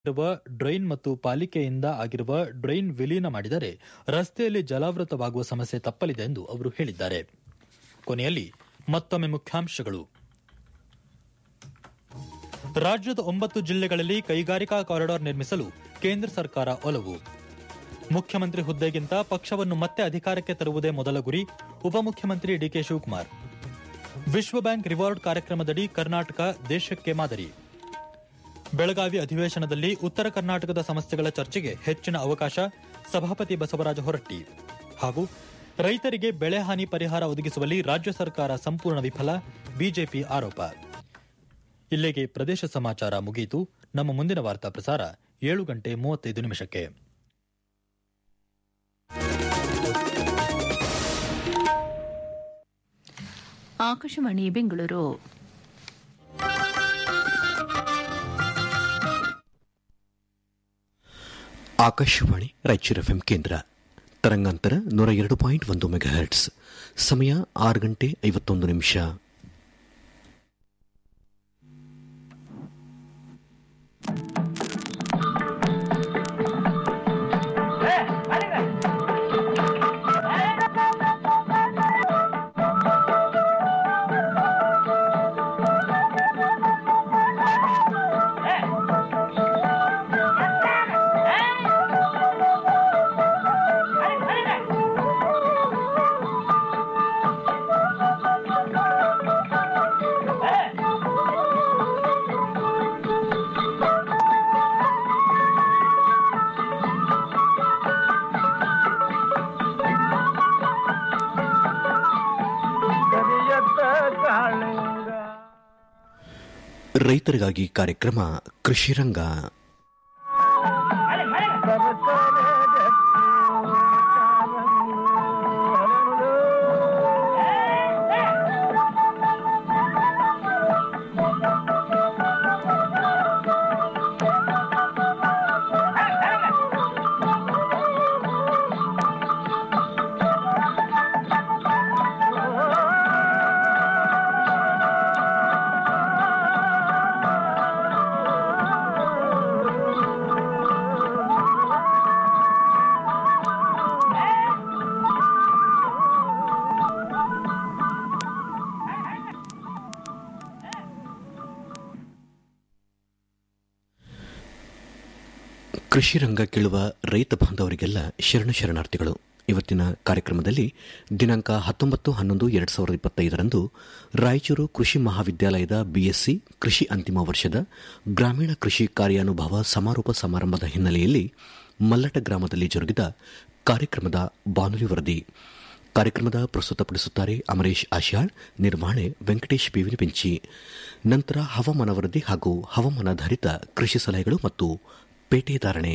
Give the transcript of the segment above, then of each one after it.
ಇರುವ ಡ್ರೈನ್ ಮತ್ತು ಪಾಲಿಕೆಯಿಂದ ಆಗಿರುವ ಡ್ರೈನ್ ವಿಲೀನ ಮಾಡಿದರೆ ರಸ್ತೆಯಲ್ಲಿ ಜಲಾವೃತವಾಗುವ ಸಮಸ್ಯೆ ತಪ್ಪಲಿದೆ ಎಂದು ಅವರು ಹೇಳಿದ್ದಾರೆ ಕೊನೆಯಲ್ಲಿ ಮತ್ತೊಮ್ಮೆ ಮುಖ್ಯಾಂಶಗಳು ರಾಜ್ಯದ ಒಂಬತ್ತು ಜಿಲ್ಲೆಗಳಲ್ಲಿ ಕೈಗಾರಿಕಾ ಕಾರಿಡಾರ್ ನಿರ್ಮಿಸಲು ಕೇಂದ್ರ ಸರ್ಕಾರ ಒಲವು ಮುಖ್ಯಮಂತ್ರಿ ಹುದ್ದೆಗಿಂತ ಪಕ್ಷವನ್ನು ಮತ್ತೆ ಅಧಿಕಾರಕ್ಕೆ ತರುವುದೇ ಮೊದಲ ಗುರಿ ಉಪಮುಖ್ಯಮಂತ್ರಿ ಡಿಕೆ ಶಿವಕುಮಾರ್ ವಿಶ್ವ ಬ್ಯಾಂಕ್ ರಿವಾರ್ಡ್ ಕಾರ್ಯಕ್ರಮದಡಿ ಕರ್ನಾಟಕ ದೇಶಕ್ಕೆ ಮಾದರಿ ಬೆಳಗಾವಿ ಅಧಿವೇಶನದಲ್ಲಿ ಉತ್ತರ ಕರ್ನಾಟಕದ ಸಮಸ್ಯೆಗಳ ಚರ್ಚೆಗೆ ಹೆಚ್ಚಿನ ಅವಕಾಶ ಸಭಾಪತಿ ಬಸವರಾಜ ಹೊರಟ್ಟಿ ಹಾಗೂ ರೈತರಿಗೆ ಬೆಳೆ ಹಾನಿ ಪರಿಹಾರ ಒದಗಿಸುವಲ್ಲಿ ರಾಜ್ಯ ಸರ್ಕಾರ ಸಂಪೂರ್ಣ ವಿಫಲ ಬಿಜೆಪಿ ಆರೋಪ ಇಲ್ಲಿಗೆ ಪ್ರದೇಶ ಸಮಾಚಾರ ಮುಗಿಯಿತು ನಮ್ಮ ಮುಂದಿನ ವಾರ್ತಾ ಪ್ರಸಾರ ಏಳು ಗಂಟೆ ಮೂವತ್ತೈದು ನಿಮಿಷಕ್ಕೆ ಆಕಾಶವಾಣಿ ಬೆಂಗಳೂರು ಆಕಾಶವಾಣಿ ರಾಯಚೂರು ಎಫ್ಎಂ ಕೇಂದ್ರ ತರಂಗಾಂತರ ನೂರ ಎರಡು ಪಾಯಿಂಟ್ ಒಂದು ಮೆಗಾಹರ್ಟ್ಸ್ ಸಮಯ ಆರು ಗಂಟೆ ಐವತ್ತೊಂದು ನಿಮಿಷ ರೈತರಿಗಾಗಿ ಕಾರ್ಯಕ್ರಮ ಕೃಷಿರಂಗ ಕೃಷಿ ರಂಗ ಕೇಳುವ ರೈತ ಬಾಂಧವರಿಗೆಲ್ಲ ಶರಣ ಶರಣಾರ್ಥಿಗಳು ಇವತ್ತಿನ ಕಾರ್ಯಕ್ರಮದಲ್ಲಿ ದಿನಾಂಕ ಹತ್ತೊಂಬತ್ತು ಹನ್ನೊಂದು ಎರಡು ಸಾವಿರದ ಇಪ್ಪತ್ತೈದರಂದು ರಾಯಚೂರು ಕೃಷಿ ಮಹಾವಿದ್ಯಾಲಯದ ಬಿಎಸ್ಸಿ ಕೃಷಿ ಅಂತಿಮ ವರ್ಷದ ಗ್ರಾಮೀಣ ಕೃಷಿ ಕಾರ್ಯಾನುಭವ ಸಮಾರೋಪ ಸಮಾರಂಭದ ಹಿನ್ನೆಲೆಯಲ್ಲಿ ಮಲ್ಲಟ ಗ್ರಾಮದಲ್ಲಿ ಜರುಗಿದ ಕಾರ್ಯಕ್ರಮದ ಬಾನುಲಿ ವರದಿ ಕಾರ್ಯಕ್ರಮದ ಪ್ರಸ್ತುತಪಡಿಸುತ್ತಾರೆ ಅಮರೇಶ್ ಆಶಾಳ್ ನಿರ್ವಹಣೆ ವೆಂಕಟೇಶ್ ಬೇವಿನ ಬೆಂಚಿ ನಂತರ ಹವಾಮಾನ ವರದಿ ಹಾಗೂ ಹವಾಮಾನಾಧಾರಿತ ಕೃಷಿ ಸಲಹೆಗಳು ಮತ್ತು ಪೇಟೆ ಧಾರಣೆ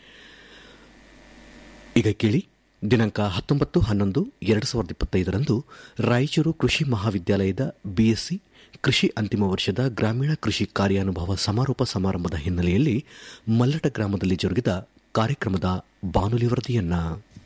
ಈಗ ಕೇಳಿ ದಿನಾಂಕ ಹತ್ತೊಂಬತ್ತು ಹನ್ನೊಂದು ಎರಡು ಸಾವಿರದ ಇಪ್ಪತ್ತೈದರಂದು ರಾಯಚೂರು ಕೃಷಿ ಮಹಾವಿದ್ಯಾಲಯದ ಬಿಎಸ್ಸಿ ಕೃಷಿ ಅಂತಿಮ ವರ್ಷದ ಗ್ರಾಮೀಣ ಕೃಷಿ ಕಾರ್ಯಾನುಭವ ಸಮಾರೋಪ ಸಮಾರಂಭದ ಹಿನ್ನೆಲೆಯಲ್ಲಿ ಮಲ್ಲಟ ಗ್ರಾಮದಲ್ಲಿ ಜರುಗಿದ ಕಾರ್ಯಕ್ರಮದ ಬಾನುಲಿ ವರದಿಯನ್ನ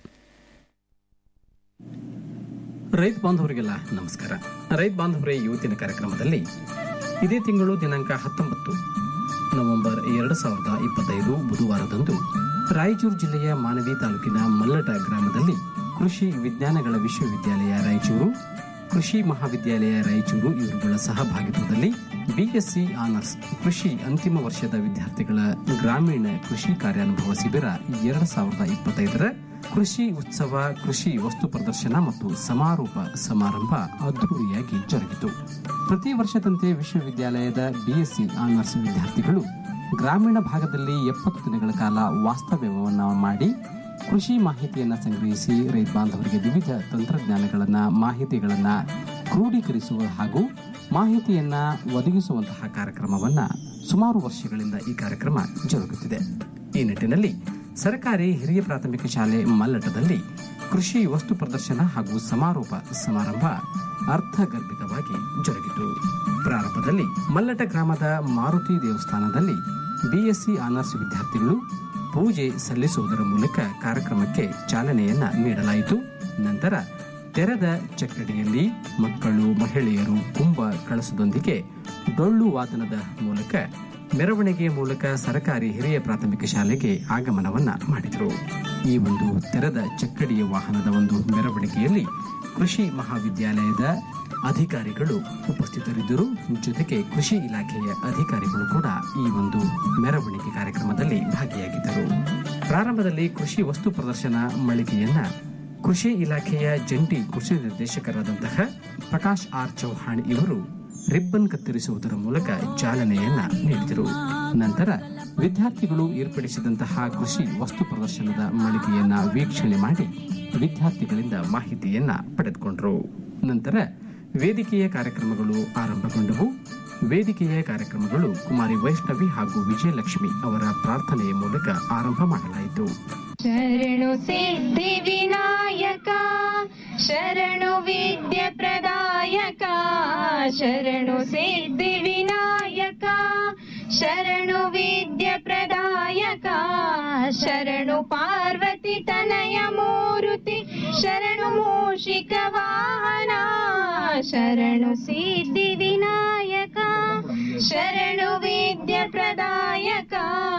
ರೈತ ಬಾಂಧವರಿಗೆಲ್ಲ ನಮಸ್ಕಾರ ರೈತ ಬಾಂಧವರೇ ಇವತ್ತಿನ ಕಾರ್ಯಕ್ರಮದಲ್ಲಿ ಇದೇ ತಿಂಗಳು ದಿನಾಂಕ ಹತ್ತೊಂಬತ್ತು ನವೆಂಬರ್ ಎರಡು ಸಾವಿರದ ಇಪ್ಪತ್ತೈದು ಬುಧವಾರದಂದು ರಾಯಚೂರು ಜಿಲ್ಲೆಯ ಮಾನವಿ ತಾಲೂಕಿನ ಮಲ್ಲಟ ಗ್ರಾಮದಲ್ಲಿ ಕೃಷಿ ವಿಜ್ಞಾನಗಳ ವಿಶ್ವವಿದ್ಯಾಲಯ ರಾಯಚೂರು ಕೃಷಿ ಮಹಾವಿದ್ಯಾಲಯ ರಾಯಚೂರು ಇವರುಗಳ ಸಹಭಾಗಿತ್ವದಲ್ಲಿ ಬಿಎಸ್ಸಿ ಆನರ್ಸ್ ಕೃಷಿ ಅಂತಿಮ ವರ್ಷದ ವಿದ್ಯಾರ್ಥಿಗಳ ಗ್ರಾಮೀಣ ಕೃಷಿ ಕಾರ್ಯಾನುಭವ ಶಿಬಿರ ಎರಡು ಸಾವಿರದ ಇಪ್ಪತ್ತೈದರ ಕೃಷಿ ಉತ್ಸವ ಕೃಷಿ ವಸ್ತು ಪ್ರದರ್ಶನ ಮತ್ತು ಸಮಾರೋಪ ಸಮಾರಂಭ ಅದ್ದೂರಿಯಾಗಿ ಜರುಗಿತು ಪ್ರತಿ ವರ್ಷದಂತೆ ವಿಶ್ವವಿದ್ಯಾಲಯದ ಬಿಎಸ್ಸಿ ಆನರ್ಸ್ ವಿದ್ಯಾರ್ಥಿಗಳು ಗ್ರಾಮೀಣ ಭಾಗದಲ್ಲಿ ಎಪ್ಪತ್ತು ದಿನಗಳ ಕಾಲ ವಾಸ್ತವ್ಯವನ್ನು ಮಾಡಿ ಕೃಷಿ ಮಾಹಿತಿಯನ್ನು ಸಂಗ್ರಹಿಸಿ ರೈತ ಬಾಂಧವರಿಗೆ ವಿವಿಧ ತಂತ್ರಜ್ಞಾನಗಳನ್ನ ಮಾಹಿತಿಗಳನ್ನ ಕ್ರೋಢೀಕರಿಸುವ ಹಾಗೂ ಮಾಹಿತಿಯನ್ನ ಒದಗಿಸುವಂತಹ ಕಾರ್ಯಕ್ರಮವನ್ನ ಸುಮಾರು ವರ್ಷಗಳಿಂದ ಈ ಕಾರ್ಯಕ್ರಮ ಜರುಗುತ್ತಿದೆ ಈ ನಿಟ್ಟಿನಲ್ಲಿ ಸರ್ಕಾರಿ ಹಿರಿಯ ಪ್ರಾಥಮಿಕ ಶಾಲೆ ಮಲ್ಲಟದಲ್ಲಿ ಕೃಷಿ ವಸ್ತು ಪ್ರದರ್ಶನ ಹಾಗೂ ಸಮಾರೋಪ ಸಮಾರಂಭ ಅರ್ಥಗರ್ಭಿತವಾಗಿ ಜರುಗಿತು ಪ್ರಾರಂಭದಲ್ಲಿ ಮಲ್ಲಟ ಗ್ರಾಮದ ಮಾರುತಿ ದೇವಸ್ಥಾನದಲ್ಲಿ ಬಿಎಸ್ಸಿ ಆನರ್ಸ್ ವಿದ್ಯಾರ್ಥಿಗಳು ಪೂಜೆ ಸಲ್ಲಿಸುವುದರ ಮೂಲಕ ಕಾರ್ಯಕ್ರಮಕ್ಕೆ ಚಾಲನೆಯನ್ನ ನೀಡಲಾಯಿತು ನಂತರ ತೆರೆದ ಚಕ್ಕಡಿಯಲ್ಲಿ ಮಕ್ಕಳು ಮಹಿಳೆಯರು ಕುಂಭ ಕಳಸದೊಂದಿಗೆ ಡೊಳ್ಳು ವಾದನದ ಮೂಲಕ ಮೆರವಣಿಗೆ ಮೂಲಕ ಸರಕಾರಿ ಹಿರಿಯ ಪ್ರಾಥಮಿಕ ಶಾಲೆಗೆ ಆಗಮನವನ್ನ ಮಾಡಿದರು ಈ ಒಂದು ತೆರೆದ ಚಕ್ಕಡಿಯ ವಾಹನದ ಒಂದು ಮೆರವಣಿಗೆಯಲ್ಲಿ ಕೃಷಿ ಮಹಾವಿದ್ಯಾಲಯದ ಅಧಿಕಾರಿಗಳು ಉಪಸ್ಥಿತರಿದ್ದರು ಜೊತೆಗೆ ಕೃಷಿ ಇಲಾಖೆಯ ಅಧಿಕಾರಿಗಳು ಕೂಡ ಈ ಒಂದು ಮೆರವಣಿಗೆ ಕಾರ್ಯಕ್ರಮದಲ್ಲಿ ಭಾಗಿಯಾಗಿದ್ದರು ಪ್ರಾರಂಭದಲ್ಲಿ ಕೃಷಿ ವಸ್ತು ಪ್ರದರ್ಶನ ಮಳಿಗೆಯನ್ನ ಕೃಷಿ ಇಲಾಖೆಯ ಜಂಟಿ ಕೃಷಿ ನಿರ್ದೇಶಕರಾದಂತಹ ಪ್ರಕಾಶ್ ಆರ್ ಚೌಹಾಣ್ ಇವರು ರಿಬ್ಬನ್ ಕತ್ತರಿಸುವುದರ ಮೂಲಕ ಚಾಲನೆಯನ್ನ ನೀಡಿದರು ನಂತರ ವಿದ್ಯಾರ್ಥಿಗಳು ಏರ್ಪಡಿಸಿದಂತಹ ಕೃಷಿ ವಸ್ತು ಪ್ರದರ್ಶನದ ಮಳಿಗೆಯನ್ನ ವೀಕ್ಷಣೆ ಮಾಡಿ ವಿದ್ಯಾರ್ಥಿಗಳಿಂದ ಮಾಹಿತಿಯನ್ನ ಪಡೆದುಕೊಂಡರು ನಂತರ ವೇದಿಕೆಯ ಕಾರ್ಯಕ್ರಮಗಳು ಆರಂಭಗೊಂಡವು ವೇದಿಕೆಯ ಕಾರ್ಯಕ್ರಮಗಳು ಕುಮಾರಿ ವೈಷ್ಣವಿ ಹಾಗೂ ವಿಜಯಲಕ್ಷ್ಮಿ ಅವರ ಪ್ರಾರ್ಥನೆಯ ಮೂಲಕ ಆರಂಭ ಮಾಡಲಾಯಿತು ಶರಣು ಸಿದ್ಧಿ ವಿನಾಯಕ ಶರಣು ವಿದ್ಯೆ ಪ್ರದಾಯಕ ಶರಣು ಸಿದ್ಧಿ ವಿನಾಯಕ ಶರಣು ವಿದ್ಯೆ ಪ್ರದಾಯಕ ಶರಣು ಪಾರ್ವತಿ ತನಯ ಮೂರುತಿ ಶರಣು ಮೂಷಿಕ ವಾಹನ ಶರಣು ಸಿದ್ಧಿ ವಿನಾಯಕ ಶರಣು ವಿದ್ಯೆ ಪ್ರದಾಯಕ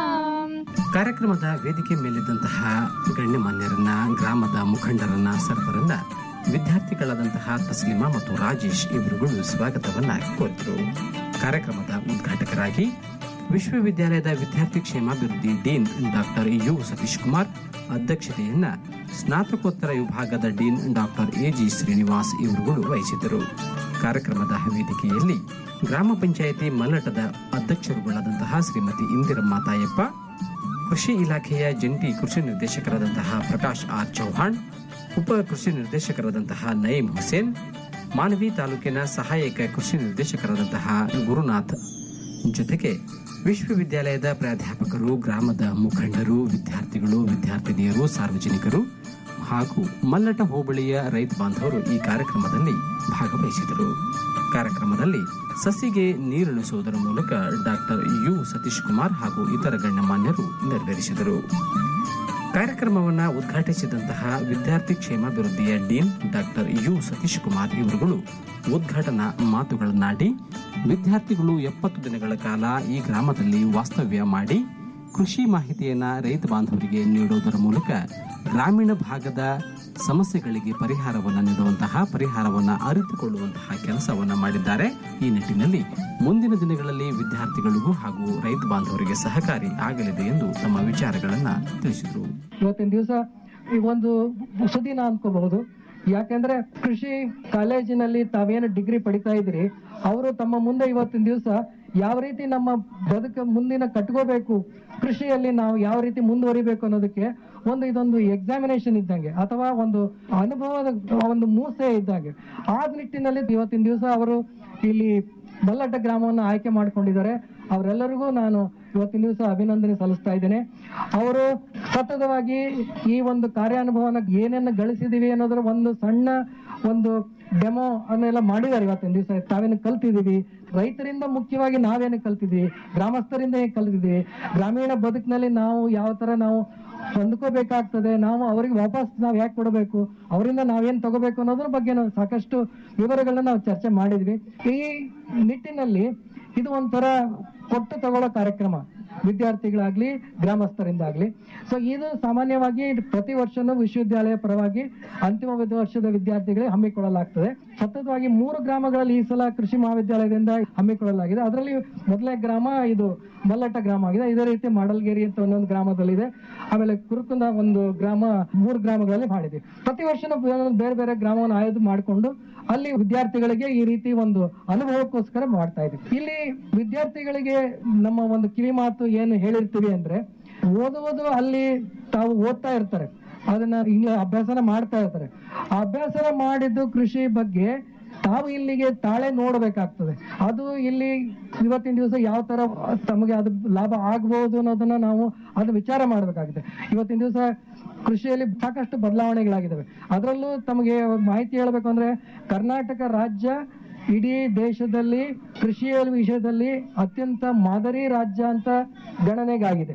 ಕಾರ್ಯಕ್ರಮದ ವೇದಿಕೆ ಮೇಲಿದ್ದಂತಹ ಗಣ್ಯಮಾನ್ಯರನ್ನ ಗ್ರಾಮದ ಮುಖಂಡರನ್ನ ಸರ್ವರನ್ನ ವಿದ್ಯಾರ್ಥಿಗಳಾದಂತಹ ತಸ್ಲಿಮಾ ಮತ್ತು ರಾಜೇಶ್ ಇವರುಗಳು ಸ್ವಾಗತವನ್ನ ಕೋರಿದರು ಕಾರ್ಯಕ್ರಮದ ಉದ್ಘಾಟಕರಾಗಿ ವಿಶ್ವವಿದ್ಯಾಲಯದ ವಿದ್ಯಾರ್ಥಿ ಕ್ಷೇಮಾಭಿವೃದ್ಧಿ dean doctor U Satish Kumar ಅಧ್ಯಕ್ಷತೆಯನ್ನ ಸ್ನಾತಕೋತ್ತರ ವಿಭಾಗದ ಡೀನ್ ಡಾಕ್ಟರ್ ಎಜಿ ಶ್ರೀನಿವಾಸ್ ಇವರುಗಳು ವಹಿಸಿದ್ದರು ಕಾರ್ಯಕ್ರಮದ ವೇದಿಕೆಯಲ್ಲಿ ಗ್ರಾಮ ಪಂಚಾಯಿತಿ ಮಲ್ಲಟದ ಅಧ್ಯಕ್ಷರುಗಳಾದಂತಹ ಶ್ರೀಮತಿ ಇಂದಿರಮ್ಮ ತಾಯಪ್ಪ ಕೃಷಿ ಇಲಾಖೆಯ ಜಂಟಿ ಕೃಷಿ ನಿರ್ದೇಶಕರಾದಂತಹ ಪ್ರಕಾಶ್ ಆರ್ ಚೌಹಾಣ್ ಉಪ ಕೃಷಿ ನಿರ್ದೇಶಕರಾದಂತಹ ನಯೀಂ ಹುಸೇನ್ ಮಾನವಿ ತಾಲೂಕಿನ ಸಹಾಯಕ ಕೃಷಿ ನಿರ್ದೇಶಕರಾದಂತಹ ಗುರುನಾಥ್ ಜೊತೆಗೆ ವಿಶ್ವವಿದ್ಯಾಲಯದ ಪ್ರಾಧ್ಯಾಪಕರು ಗ್ರಾಮದ ಮುಖಂಡರು ವಿದ್ಯಾರ್ಥಿಗಳು ವಿದ್ಯಾರ್ಥಿನಿಯರು ಸಾರ್ವಜನಿಕರು ಹಾಗೂ ಮಲ್ಲಟ ಹೋಬಳಿಯ ರೈತ ಬಾಂಧವರು ಈ ಕಾರ್ಯಕ್ರಮದಲ್ಲಿ ಭಾಗವಹಿಸಿದರು ಕಾರ್ಯಕ್ರಮದಲ್ಲಿ ಸಸಿಗೆ ನೀರುಣಿಸುವುದರ ಮೂಲಕ ಡಾಕ್ಟರ್ ಯು ಸತೀಶ್ ಕುಮಾರ್ ಹಾಗೂ ಇತರ ಗಣ್ಯಮಾನ್ಯರು ನೆರವೇರಿಸಿದರು ಕಾರ್ಯಕ್ರಮವನ್ನು ಉದ್ಘಾಟಿಸಿದಂತಹ ವಿದ್ಯಾರ್ಥಿ ಕ್ಷೇಮಾಭಿವೃದ್ಧಿಯ dean doctor U Satish Kumar ಇವರುಗಳು ಉದ್ಘಾಟನಾ ಮಾತುಗಳನ್ನಾಡಿ ವಿದ್ಯಾರ್ಥಿಗಳು ಎಪ್ಪತ್ತು ದಿನಗಳ ಕಾಲ ಈ ಗ್ರಾಮದಲ್ಲಿ ವಾಸ್ತವ್ಯ ಮಾಡಿ ಕೃಷಿ ಮಾಹಿತಿಯನ್ನ ರೈತ ಬಾಂಧವರಿಗೆ ನೀಡುವುದರ ಮೂಲಕ ಗ್ರಾಮೀಣ ಭಾಗದ ಸಮಸ್ಯೆಗಳಿಗೆ ಪರಿಹಾರವನ್ನು ನೀಡುವಂತಹ ಪರಿಹಾರವನ್ನು ಅರಿತುಕೊಳ್ಳುವಂತಹ ಕೆಲಸವನ್ನ ಮಾಡಿದ್ದಾರೆ ಈ ನಿಟ್ಟಿನಲ್ಲಿ ಮುಂದಿನ ದಿನಗಳಲ್ಲಿ ವಿದ್ಯಾರ್ಥಿಗಳಿಗೂ ಹಾಗೂ ರೈತ ಬಾಂಧವರಿಗೆ ಸಹಕಾರಿ ಆಗಲಿದೆ ಎಂದು ತಮ್ಮ ವಿಚಾರಗಳನ್ನ ತಿಳಿಸಿದರು ಇವತ್ತಿನ ದಿವಸ ಈ ಒಂದು ಸುದಿನ ಅನ್ಕೋಬಹುದು ಯಾಕೆಂದ್ರೆ ಕೃಷಿ ಕಾಲೇಜಿನಲ್ಲಿ ತಾವೇನು ಡಿಗ್ರಿ ಪಡಿತಾ ಇದ್ರಿ ಅವರು ತಮ್ಮ ಮುಂದೆ ಇವತ್ತಿನ ದಿವಸ ಯಾವ ರೀತಿ ನಮ್ಮ ಬದುಕು ಮುಂದಿನ ಕಟ್ಕೋಬೇಕು ಕೃಷಿಯಲ್ಲಿ ನಾವು ಯಾವ ರೀತಿ ಮುಂದುವರಿಬೇಕು ಅನ್ನೋದಕ್ಕೆ ಒಂದು ಇದೊಂದು ಎಕ್ಸಾಮಿನೇಷನ್ ಇದ್ದಂಗೆ ಅಥವಾ ಒಂದು ಅನುಭವದ ಒಂದು ಮೂಸೆ ಇದ್ದಂಗೆ ಆ ನಿಟ್ಟಿನಲ್ಲಿ ಇವತ್ತಿನ ದಿವಸ ಅವರು ಇಲ್ಲಿ ಬಲ್ಲಟ ಗ್ರಾಮವನ್ನು ಆಯ್ಕೆ ಮಾಡಿಕೊಂಡಿದ್ದಾರೆ ಅವರೆಲ್ಲರಿಗೂ ನಾನು ಇವತ್ತಿನ ದಿವಸ ಅಭಿನಂದನೆ ಸಲ್ಲಿಸ್ತಾ ಇದ್ದೇನೆ ಅವರು ಸತತವಾಗಿ ಈ ಒಂದು ಕಾರ್ಯಾನುಭವನ ಏನೇನು ಗಳಿಸಿದೀವಿ ಅನ್ನೋದ್ರ ಒಂದು ಸಣ್ಣ ಒಂದು ಡೆಮೋ ಅನ್ನೆಲ್ಲ ಮಾಡಿದ್ದಾರೆ ಇವತ್ತಿನ ದಿವಸ ತಾವೇನು ಕಲ್ತಿದೀವಿ ರೈತರಿಂದ ಮುಖ್ಯವಾಗಿ ನಾವೇನು ಕಲ್ತಿದೀವಿ ಗ್ರಾಮಸ್ಥರಿಂದ ಹೇಗೆ ಕಲ್ತಿದೀವಿ ಗ್ರಾಮೀಣ ಬದುಕಿನಲ್ಲಿ ನಾವು ಯಾವ ತರ ನಾವು ಹೊಂದ್ಕೋಬೇಕಾಗ್ತದೆ ನಾವು ಅವರಿಗೆ ವಾಪಸ್ ನಾವು ಯಾಕೆ ಕೊಡಬೇಕು ಅವರಿಂದ ನಾವೇನ್ ತಗೋಬೇಕು ಅನ್ನೋದ್ರ ಬಗ್ಗೆ ನಾವು ಸಾಕಷ್ಟು ವಿವರಗಳನ್ನ ನಾವು ಚರ್ಚೆ ಮಾಡಿದ್ವಿ ಈ ನಿಟ್ಟಿನಲ್ಲಿ ಇದು ಒಂಥರ ಕೊಟ್ಟು ತಗೊಳ್ಳೋ ಕಾರ್ಯಕ್ರಮ ವಿದ್ಯಾರ್ಥಿಗಳಾಗ್ಲಿ ಗ್ರಾಮಸ್ಥರಿಂದಾಗ್ಲಿ ಸೊ ಇದು ಸಾಮಾನ್ಯವಾಗಿ ಪ್ರತಿ ವರ್ಷನೂ ವಿಶ್ವವಿದ್ಯಾಲಯ ಪರವಾಗಿ ಅಂತಿಮ ವಿದ್- ವರ್ಷದ ವಿದ್ಯಾರ್ಥಿಗಳಿಗೆ ಹಮ್ಮಿಕೊಳ್ಳಲಾಗ್ತದೆ ಸತತವಾಗಿ ಮೂರು ಗ್ರಾಮಗಳಲ್ಲಿ ಈ ಸಲ ಕೃಷಿ ಮಹಾವಿದ್ಯಾಲಯದಿಂದ ಹಮ್ಮಿಕೊಳ್ಳಲಾಗಿದೆ ಅದರಲ್ಲಿ ಮೊದಲನೇ ಗ್ರಾಮ ಇದು ಮಲ್ಲಟ ಗ್ರಾಮ ಆಗಿದೆ ಇದೇ ರೀತಿ ಮಾಡಲ್ಗೇರಿ ಅಂತ ಒಂದೊಂದು ಗ್ರಾಮದಲ್ಲಿದೆ ಆಮೇಲೆ ಕುರುಕುಂದ ಒಂದು ಗ್ರಾಮ ಮೂರು ಗ್ರಾಮಗಳಲ್ಲಿ ಮಾಡಿದ್ವಿ ಪ್ರತಿ ವರ್ಷನೂ ಬೇ- ಬೇರೆ ಬೇರೆ ಗ್ರಾಮವನ್ನು ಆಯ್ದು ಮಾಡಿಕೊಂಡು ಅಲ್ಲಿ ವಿದ್ಯಾರ್ಥಿಗಳಿಗೆ ಈ ರೀತಿ ಒಂದು ಅನುಭವಕ್ಕೋಸ್ಕರ ಮಾಡ್ತಾ ಇದ್ವಿ ಇಲ್ಲಿ ವಿದ್ಯಾರ್ಥಿಗಳಿಗೆ ನಮ್ಮ ಒಂದು ಕಿವಿ ಮಾತು ಏನು ಹೇಳಿರ್ತೀವಿ ಅಂದ್ರೆ ಓದುವುದು ಅಲ್ಲಿ ತಾವು ಓದ್ತಾ ಇರ್ತಾರೆ ಅದನ್ನ ಇಲ್ಲಿ ಅಭ್ಯಾಸನ ಮಾಡ್ತಾ ಇರ್ತಾರೆ ಆ ಅಭ್ಯಾಸನ ಮಾಡಿದ್ದು ಕೃಷಿ ಬಗ್ಗೆ ತಾವು ಇಲ್ಲಿಗೆ ತಾಳೆ ನೋಡ್ಬೇಕಾಗ್ತದೆ ಅದು ಇಲ್ಲಿ ಇವತ್ತಿನ ದಿವಸ ಯಾವ ತರ ತಮಗೆ ಅದು ಲಾಭ ಆಗ್ಬಹುದು ಅನ್ನೋದನ್ನ ನಾವು ಅದು ವಿಚಾರ ಮಾಡ್ಬೇಕಾಗಿದೆ ಇವತ್ತಿನ ದಿವಸ ಕೃಷಿಯಲ್ಲಿ ಸಾಕಷ್ಟು ಬದಲಾವಣೆಗಳಾಗಿದ್ದಾವೆ ಅದರಲ್ಲೂ ತಮಗೆ ಮಾಹಿತಿ ಹೇಳ್ಬೇಕು ಅಂದ್ರೆ ಕರ್ನಾಟಕ ರಾಜ್ಯ ಇಡೀ ದೇಶದಲ್ಲಿ ಕೃಷಿಯ ವಿಷಯದಲ್ಲಿ ಅತ್ಯಂತ ಮಾದರಿ ರಾಜ್ಯ ಅಂತ ಗಣನೆಗಾಗಿದೆ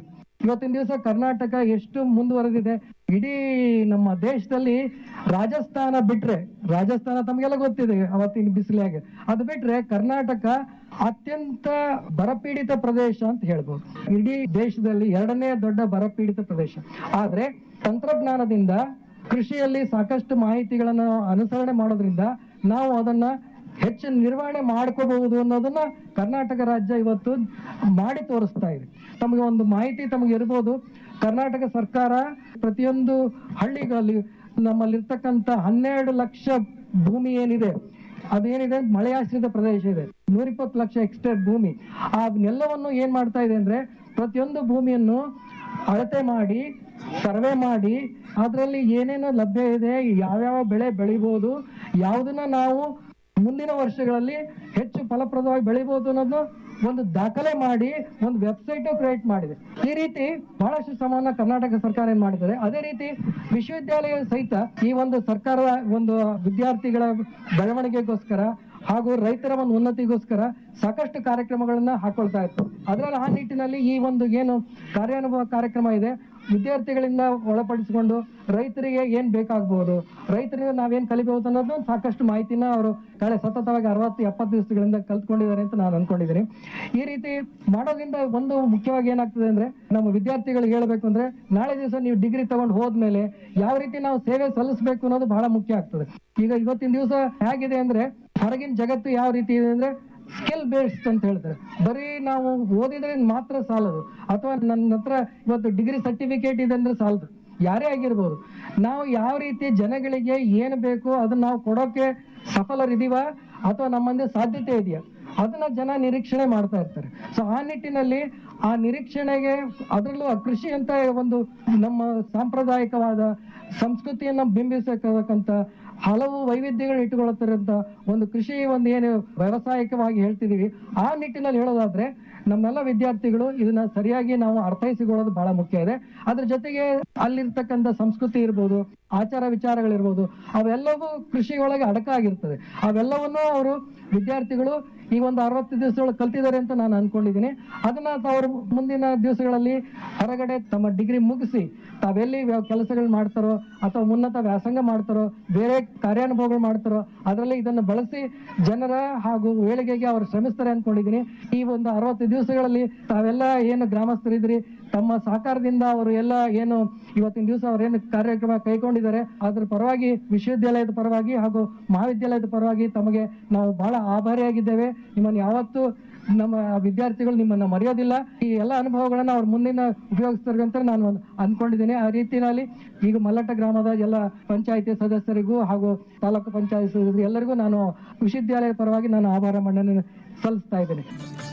ಇವತ್ತಿನ ದಿವಸ ಕರ್ನಾಟಕ ಎಷ್ಟು ಮುಂದುವರೆದಿದೆ ಇಡೀ ನಮ್ಮ ದೇಶದಲ್ಲಿ ರಾಜಸ್ಥಾನ ಬಿಟ್ರೆ ರಾಜಸ್ಥಾನ ತಮಗೆಲ್ಲ ಗೊತ್ತಿದೆ ಅವತ್ತಿನ ಬಿಸಿಲಾಗೆ ಅದು ಬಿಟ್ರೆ ಕರ್ನಾಟಕ ಅತ್ಯಂತ ಬರಪೀಡಿತ ಪ್ರದೇಶ ಅಂತ ಹೇಳ್ಬೋದು ಇಡೀ ದೇಶದಲ್ಲಿ ಎರಡನೇ ದೊಡ್ಡ ಬರಪೀಡಿತ ಪ್ರದೇಶ ಆದ್ರೆ ತಂತ್ರಜ್ಞಾನದಿಂದ ಕೃಷಿಯಲ್ಲಿ ಸಾಕಷ್ಟು ಮಾಹಿತಿಗಳನ್ನು ಅನುಸರಣೆ ಮಾಡೋದ್ರಿಂದ ನಾವು ಅದನ್ನ ಹೆಚ್ಚು ನಿರ್ವಹಣೆ ಮಾಡ್ಕೋಬಹುದು ಅನ್ನೋದನ್ನ ಕರ್ನಾಟಕ ರಾಜ್ಯ ಇವತ್ತು ಮಾಡಿ ತೋರಿಸ್ತಾ ಇದೆ ತಮಗೆ ಒಂದು ಮಾಹಿತಿ ತಮಗೆ ಇರ್ಬೋದು ಕರ್ನಾಟಕ ಸರ್ಕಾರ ಪ್ರತಿಯೊಂದು ಹಳ್ಳಿಗಳಲ್ಲಿ ನಮ್ಮಲ್ಲಿರ್ತಕ್ಕಂಥ ಹನ್ನೆರಡು ಲಕ್ಷ ಭೂಮಿ ಏನಿದೆ ಅದೇನಿದೆ ಮಳೆಯಾಶ್ರಿತ ಪ್ರದೇಶ ಇದೆ ನೂರಿಪ್ಪತ್ತು ಲಕ್ಷ ಎಕ್ಸ್ಟೇರ್ ಭೂಮಿ ಅದನ್ನೆಲ್ಲವನ್ನು ಏನ್ ಮಾಡ್ತಾ ಇದೆ ಅಂದ್ರೆ ಪ್ರತಿಯೊಂದು ಭೂಮಿಯನ್ನು ಅಳತೆ ಮಾಡಿ ಸರ್ವೆ ಮಾಡಿ ಅದರಲ್ಲಿ ಏನೇನು ಲಭ್ಯ ಇದೆ ಯಾವ್ಯಾವ ಬೆಳೆ ಬೆಳಿಬಹುದು ಯಾವುದನ್ನ ನಾವು ಮುಂದಿನ ವರ್ಷಗಳಲ್ಲಿ ಹೆಚ್ಚು ಫಲಪ್ರದವಾಗಿ ಬೆಳಿಬಹುದು ಅನ್ನೋದು ಒಂದು ದಾಖಲೆ ಮಾಡಿ ಒಂದು ವೆಬ್ಸೈಟ್ ಕ್ರಿಯೇಟ್ ಮಾಡಿದೆ ಈ ರೀತಿ ಬಹಳಷ್ಟು ಶ್ರಮವನ್ನ ಕರ್ನಾಟಕ ಸರ್ಕಾರ ಏನ್ ಮಾಡಿದ್ದಾರೆ ಅದೇ ರೀತಿ ವಿಶ್ವವಿದ್ಯಾಲಯ ಸಹಿತ ಈ ಒಂದು ಸರ್ಕಾರದ ಒಂದು ವಿದ್ಯಾರ್ಥಿಗಳ ಬೆಳವಣಿಗೆಗೋಸ್ಕರ ಹಾಗೂ ರೈತರ ಒಂದು ಉನ್ನತಿಗೋಸ್ಕರ ಸಾಕಷ್ಟು ಕಾರ್ಯಕ್ರಮಗಳನ್ನ ಹಾಕೊಳ್ತಾ ಇತ್ತು ಅದರಲ್ಲಿ ಆ ನಿಟ್ಟಿನಲ್ಲಿ ಈ ಒಂದು ಏನು ಕಾರ್ಯಾನುಭವ ಕಾರ್ಯಕ್ರಮ ಇದೆ ವಿದ್ಯಾರ್ಥಿಗಳಿಂದ ಒಳಪಡಿಸಿಕೊಂಡು ರೈತರಿಗೆ ಏನ್ ಬೇಕಾಗಬಹುದು ರೈತರಿಗೆ ನಾವೇನ್ ಕಲಿಬಹುದು ಅನ್ನೋದು ಸಾಕಷ್ಟು ಮಾಹಿತಿನ ಅವರು ಕಳೆ ಸತತವಾಗಿ ಅರವತ್ತು ಎಪ್ಪತ್ತು ದಿವಸಗಳಿಂದ ಕಲ್ತ್ಕೊಂಡಿದ್ದಾರೆ ಅಂತ ನಾನು ಅನ್ಕೊಂಡಿದ್ದೀನಿ ಈ ರೀತಿ ಮಾಡೋದ್ರಿಂದ ಒಂದು ಮುಖ್ಯವಾಗಿ ಏನಾಗ್ತದೆ ಅಂದ್ರೆ ನಮ್ಮ ವಿದ್ಯಾರ್ಥಿಗಳಿಗೆ ಹೇಳ್ಬೇಕು ಅಂದ್ರೆ ನಾಳೆ ದಿವಸ ನೀವು ಡಿಗ್ರಿ ತಗೊಂಡು ಹೋದ್ಮೇಲೆ ಯಾವ ರೀತಿ ನಾವು ಸೇವೆ ಸಲ್ಲಿಸಬೇಕು ಅನ್ನೋದು ಬಹಳ ಮುಖ್ಯ ಆಗ್ತದೆ ಈಗ ಇವತ್ತಿನ ದಿವಸ ಹೇಗಿದೆ ಅಂದ್ರೆ ಹೊರಗಿನ ಜಗತ್ತು ಯಾವ ರೀತಿ ಇದೆ ಅಂದ್ರೆ ಸ್ಕಿಲ್ ಬೇಸ್ಡ್ ಅಂತ ಹೇಳ್ತಾರೆ ಬರೀ ನಾವು ಓದಿದ್ರೆ ಮಾತ್ರ ಸಾಲದು ಅಥವಾ ನನ್ನ ಹತ್ರ ಇವತ್ತು ಡಿಗ್ರಿ ಸರ್ಟಿಫಿಕೇಟ್ ಇದೆ ಅಂದ್ರೆ ಸಾಲದು ಯಾರೇ ಆಗಿರ್ಬೋದು ನಾವು ಯಾವ ರೀತಿ ಜನಗಳಿಗೆ ಏನು ಬೇಕು ಅದನ್ನ ನಾವು ಕೊಡೋಕೆ ಸಫಲರಿದೀವ ಅಥವಾ ನಮ್ಮಂದೆ ಸಾಧ್ಯತೆ ಇದೆಯಾ ಅದನ್ನ ಜನ ನಿರೀಕ್ಷಣೆ ಮಾಡ್ತಾ ಇರ್ತಾರೆ ಸೊ ಆ ನಿಟ್ಟಿನಲ್ಲಿ ಆ ನಿರೀಕ್ಷಣೆಗೆ ಅದರಲ್ಲೂ ಆ ಕೃಷಿ ಅಂತ ಒಂದು ನಮ್ಮ ಸಾಂಪ್ರದಾಯಿಕವಾದ ಸಂಸ್ಕೃತಿಯನ್ನ ಬಿಂಬಿಸತಕ್ಕಂತ ಹಲವು ವೈವಿಧ್ಯಗಳನ್ನ ಇಟ್ಟುಕೊಳ್ಳುತ್ತಿರಂತ ಒಂದು ಕೃಷಿ ಒಂದು ಏನು ವ್ಯವಸಾಯಿಕವಾಗಿ ಹೇಳ್ತಿದೀವಿ ಆ ನಿಟ್ಟಿನಲ್ಲಿ ಹೇಳೋದಾದ್ರೆ ನಮ್ಮೆಲ್ಲ ವಿದ್ಯಾರ್ಥಿಗಳು ಇದನ್ನ ಸರಿಯಾಗಿ ನಾವು ಅರ್ಥೈಸಿಕೊಳ್ಳೋದು ಬಹಳ ಮುಖ್ಯ ಇದೆ ಅದ್ರ ಜೊತೆಗೆ ಅಲ್ಲಿರ್ತಕ್ಕಂಥ ಸಂಸ್ಕೃತಿ ಇರ್ಬೋದು ಆಚಾರ ವಿಚಾರಗಳಿರ್ಬೋದು ಅವೆಲ್ಲವೂ ಕೃಷಿ ಒಳಗೆ ಅಡಕಾಗಿರ್ತದೆ ಅವೆಲ್ಲವನ್ನೂ ಅವರು ವಿದ್ಯಾರ್ಥಿಗಳು ಈ ಒಂದು ಅರವತ್ತು ದಿವಸದೊಳಗೆ ಕಲ್ತಿದ್ದಾರೆ ಅಂತ ನಾನು ಅನ್ಕೊಂಡಿದ್ದೀನಿ ಅದನ್ನ ಅವರು ಮುಂದಿನ ದಿವಸಗಳಲ್ಲಿ ಹೊರಗಡೆ ತಮ್ಮ ಡಿಗ್ರಿ ಮುಗಿಸಿ ತಾವೆಲ್ಲಿ ವ್ಯ- ಕೆಲಸಗಳು ಮಾಡ್ತಾರೋ ಅಥವಾ ಉನ್ನತ ವ್ಯಾಸಂಗ ಮಾಡ್ತಾರೋ ಬೇರೆ ಕಾರ್ಯಾನುಭವಗಳು ಮಾಡ್ತಾರೋ ಅದರಲ್ಲಿ ಇದನ್ನು ಬಳಸಿ ಜನರ ಹಾಗೂ ಏಳಿಗೆಗೆ ಅವರು ಶ್ರಮಿಸ್ತಾರೆ ಅನ್ಕೊಂಡಿದ್ದೀನಿ ಈ ಒಂದು ಅರವತ್ತು ದಿವಸಗಳಲ್ಲಿ ತಾವೆಲ್ಲ ಏನು ಗ್ರಾಮಸ್ಥರಿದ್ರಿ ತಮ್ಮ ಸಹಕಾರದಿಂದ ಅವರು ಎಲ್ಲ ಏನು ಇವತ್ತಿನ ದಿವಸ ಅವರೇನು ಕಾರ್ಯಕ್ರಮ ಕೈಗೊಂಡಿದ್ದಾರೆ ಅದ್ರ ಪರವಾಗಿ ವಿಶ್ವವಿದ್ಯಾಲಯದ ಪರವಾಗಿ ಹಾಗೂ ಮಹಾವಿದ್ಯಾಲಯದ ಪರವಾಗಿ ತಮಗೆ ನಾವು ಬಹಳ ಆಭಾರಿಯಾಗಿದ್ದೇವೆ ನಿಮ್ಮನ್ನು ಯಾವತ್ತೂ ನಮ್ಮ ವಿದ್ಯಾರ್ಥಿಗಳು ನಿಮ್ಮನ್ನ ಮರೆಯೋದಿಲ್ಲ ಈ ಎಲ್ಲ ಅನುಭವಗಳನ್ನ ಅವ್ರ ಮುಂದಿನ ಉಪಯೋಗಿಸ್ತಾರೆ ಅಂತ ನಾನು ಅನ್ಕೊಂಡಿದ್ದೀನಿ ಆ ರೀತಿಯಲ್ಲಿ ಈಗ ಮಲ್ಲಟ ಗ್ರಾಮದ ಎಲ್ಲ ಪಂಚಾಯತಿ ಸದಸ್ಯರಿಗೂ ಹಾಗೂ ತಾಲೂಕು ಪಂಚಾಯತ್ ಸದಸ್ಯರಿಗೂ ಎಲ್ಲರಿಗೂ ನಾನು ವಿಶ್ವವಿದ್ಯಾಲಯದ ಪರವಾಗಿ ನಾನು ಆಭಾರ ಮನ್ನಣೆ ಸಲ್ಲಿಸ್ತಾ ಇದ್ದೇನೆ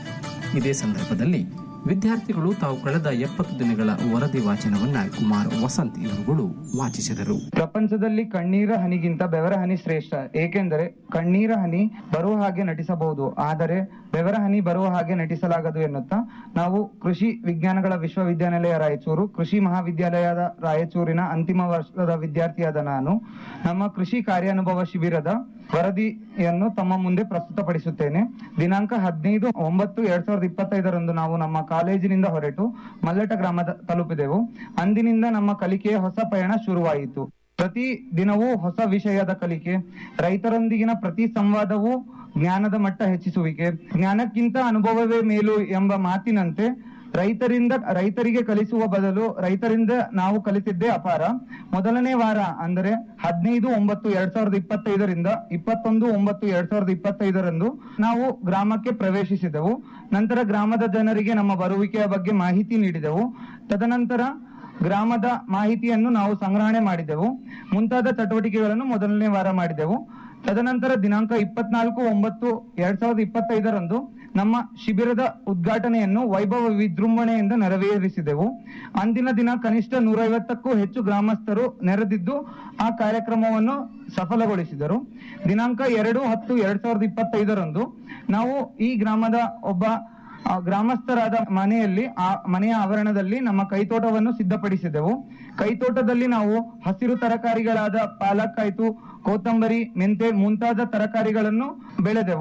ಇದೇ ಸಂದರ್ಭದಲ್ಲಿ ವಿದ್ಯಾರ್ಥಿಗಳು ತಾವು ಕಳೆದ ಎಪ್ಪತ್ತು ದಿನಗಳ ವರದಿ ವಾಚನವನ್ನ ಕುಮಾರ್ ವಸಂತ್ ಇವರುಗಳು ವಾಚಿಸಿದರು ಪ್ರಪಂಚದಲ್ಲಿ ಕಣ್ಣೀರ ಹನಿಗಿಂತ ಬೆವರ ಹನಿ ಶ್ರೇಷ್ಠ ಏಕೆಂದರೆ ಕಣ್ಣೀರ ಹನಿ ಬರುವ ಹಾಗೆ ನಟಿಸಬಹುದು ಆದರೆ ಬೆವರ ಹನಿ ಬರುವ ಹಾಗೆ ನಟಿಸಲಾಗದು ಎನ್ನುತ್ತಾ ನಾವು ಕೃಷಿ ವಿಜ್ಞಾನಗಳ ವಿಶ್ವವಿದ್ಯಾನಿಲಯ ರಾಯಚೂರು ಕೃಷಿ ಮಹಾವಿದ್ಯಾಲಯದ ರಾಯಚೂರಿನ ಅಂತಿಮ ವರ್ಷದ ವಿದ್ಯಾರ್ಥಿಯಾದ ನಾನು ನಮ್ಮ ಕೃಷಿ ಕಾರ್ಯಾನುಭವ ಶಿಬಿರದ ವರದಿಯನ್ನು ತಮ್ಮ ಮುಂದೆ ಪ್ರಸ್ತುತಪಡಿಸುತ್ತೇನೆ ದಿನಾಂಕ ಹದಿನೈದು ಒಂಬತ್ತು ಎರಡ್ ಸಾವಿರದ ಇಪ್ಪತ್ತೈದರಂದು ನಾವು ನಮ್ಮ ಕಾಲೇಜಿನಿಂದ ಹೊರಟು ಮಲ್ಲಟ ಗ್ರಾಮದ ತಲುಪಿದೆವು ಅಂದಿನಿಂದ ನಮ್ಮ ಕಲಿಕೆಯ ಹೊಸ ಪಯಣ ಶುರುವಾಯಿತು ಪ್ರತಿ ದಿನವೂ ಹೊಸ ವಿಷಯದ ಕಲಿಕೆ ರೈತರೊಂದಿಗಿನ ಪ್ರತಿ ಸಂವಾದವೂ ಜ್ಞಾನದ ಮಟ್ಟ ಹೆಚ್ಚಿಸುವಿಕೆ ಜ್ಞಾನಕ್ಕಿಂತ ಅನುಭವವೇ ಮೇಲು ಎಂಬ ಮಾತಿನಂತೆ ರೈತರಿಂದ ರೈತರಿಗೆ ಕಲಿಸುವ ಬದಲು ರೈತರಿಂದ ನಾವು ಕಲಿತಿದ್ದೇ ಅಪಾರ ಮೊದಲನೇ ವಾರ ಅಂದರೆ ಹದಿನೈದು ಒಂಬತ್ತು ಎರಡ್ ಸಾವಿರದ ಇಪ್ಪತ್ತೈದರಿಂದ ಇಪ್ಪತ್ತೊಂದು ಒಂಬತ್ತು ಎರಡ್ ಸಾವಿರದ ಇಪ್ಪತ್ತೈದರಂದು ನಾವು ಗ್ರಾಮಕ್ಕೆ ಪ್ರವೇಶಿಸಿದೆವು ನಂತರ ಗ್ರಾಮದ ಜನರಿಗೆ ನಮ್ಮ ಬರುವಿಕೆಯ ಬಗ್ಗೆ ಮಾಹಿತಿ ನೀಡಿದೆವು ತದನಂತರ ಗ್ರಾಮದ ಮಾಹಿತಿಯನ್ನು ನಾವು ಸಂಗ್ರಹಣೆ ಮಾಡಿದೆವು ಮುಂತಾದ ಚಟುವಟಿಕೆಗಳನ್ನು ಮೊದಲನೇ ವಾರ ಮಾಡಿದೆವು ತದನಂತರ ದಿನಾಂಕ ಇಪ್ಪತ್ನಾಲ್ಕು ಒಂಬತ್ತು ಎರಡ್ ಸಾವಿರದ ಇಪ್ಪತ್ತೈದರಂದು ನಮ್ಮ ಶಿಬಿರದ ಉದ್ಘಾಟನೆಯನ್ನು ವೈಭವ ವಿಜೃಂಭಣೆಯಿಂದ ನೆರವೇರಿಸಿದೆವು ಅಂದಿನ ದಿನ ಕನಿಷ್ಠ ನೂರೈವತ್ತಕ್ಕೂ ಹೆಚ್ಚು ಗ್ರಾಮಸ್ಥರು ನೆರೆದಿದ್ದು ಆ ಕಾರ್ಯಕ್ರಮವನ್ನು ಸಫಲಗೊಳಿಸಿದರು ದಿನಾಂಕ ಎರಡು ಹತ್ತು ಎರಡ್ ಸಾವಿರದ ಇಪ್ಪತ್ತೈದರಂದು ನಾವು ಈ ಗ್ರಾಮದ ಒಬ್ಬ ಆ ಗ್ರಾಮಸ್ಥರಾದ ಮನೆಯಲ್ಲಿ ಆ ಮನೆಯ ಆವರಣದಲ್ಲಿ ನಮ್ಮ ಕೈತೋಟವನ್ನು ಸಿದ್ಧಪಡಿಸಿದೆವು ಕೈತೋಟದಲ್ಲಿ ನಾವು ಹಸಿರು ತರಕಾರಿಗಳಾದ ಪಾಲಕ್ ಆಯ್ತು ಕೊತ್ತಂಬರಿ ಮೆಂತೆ ಮುಂತಾದ ತರಕಾರಿಗಳನ್ನು ಬೆಳೆದೆವು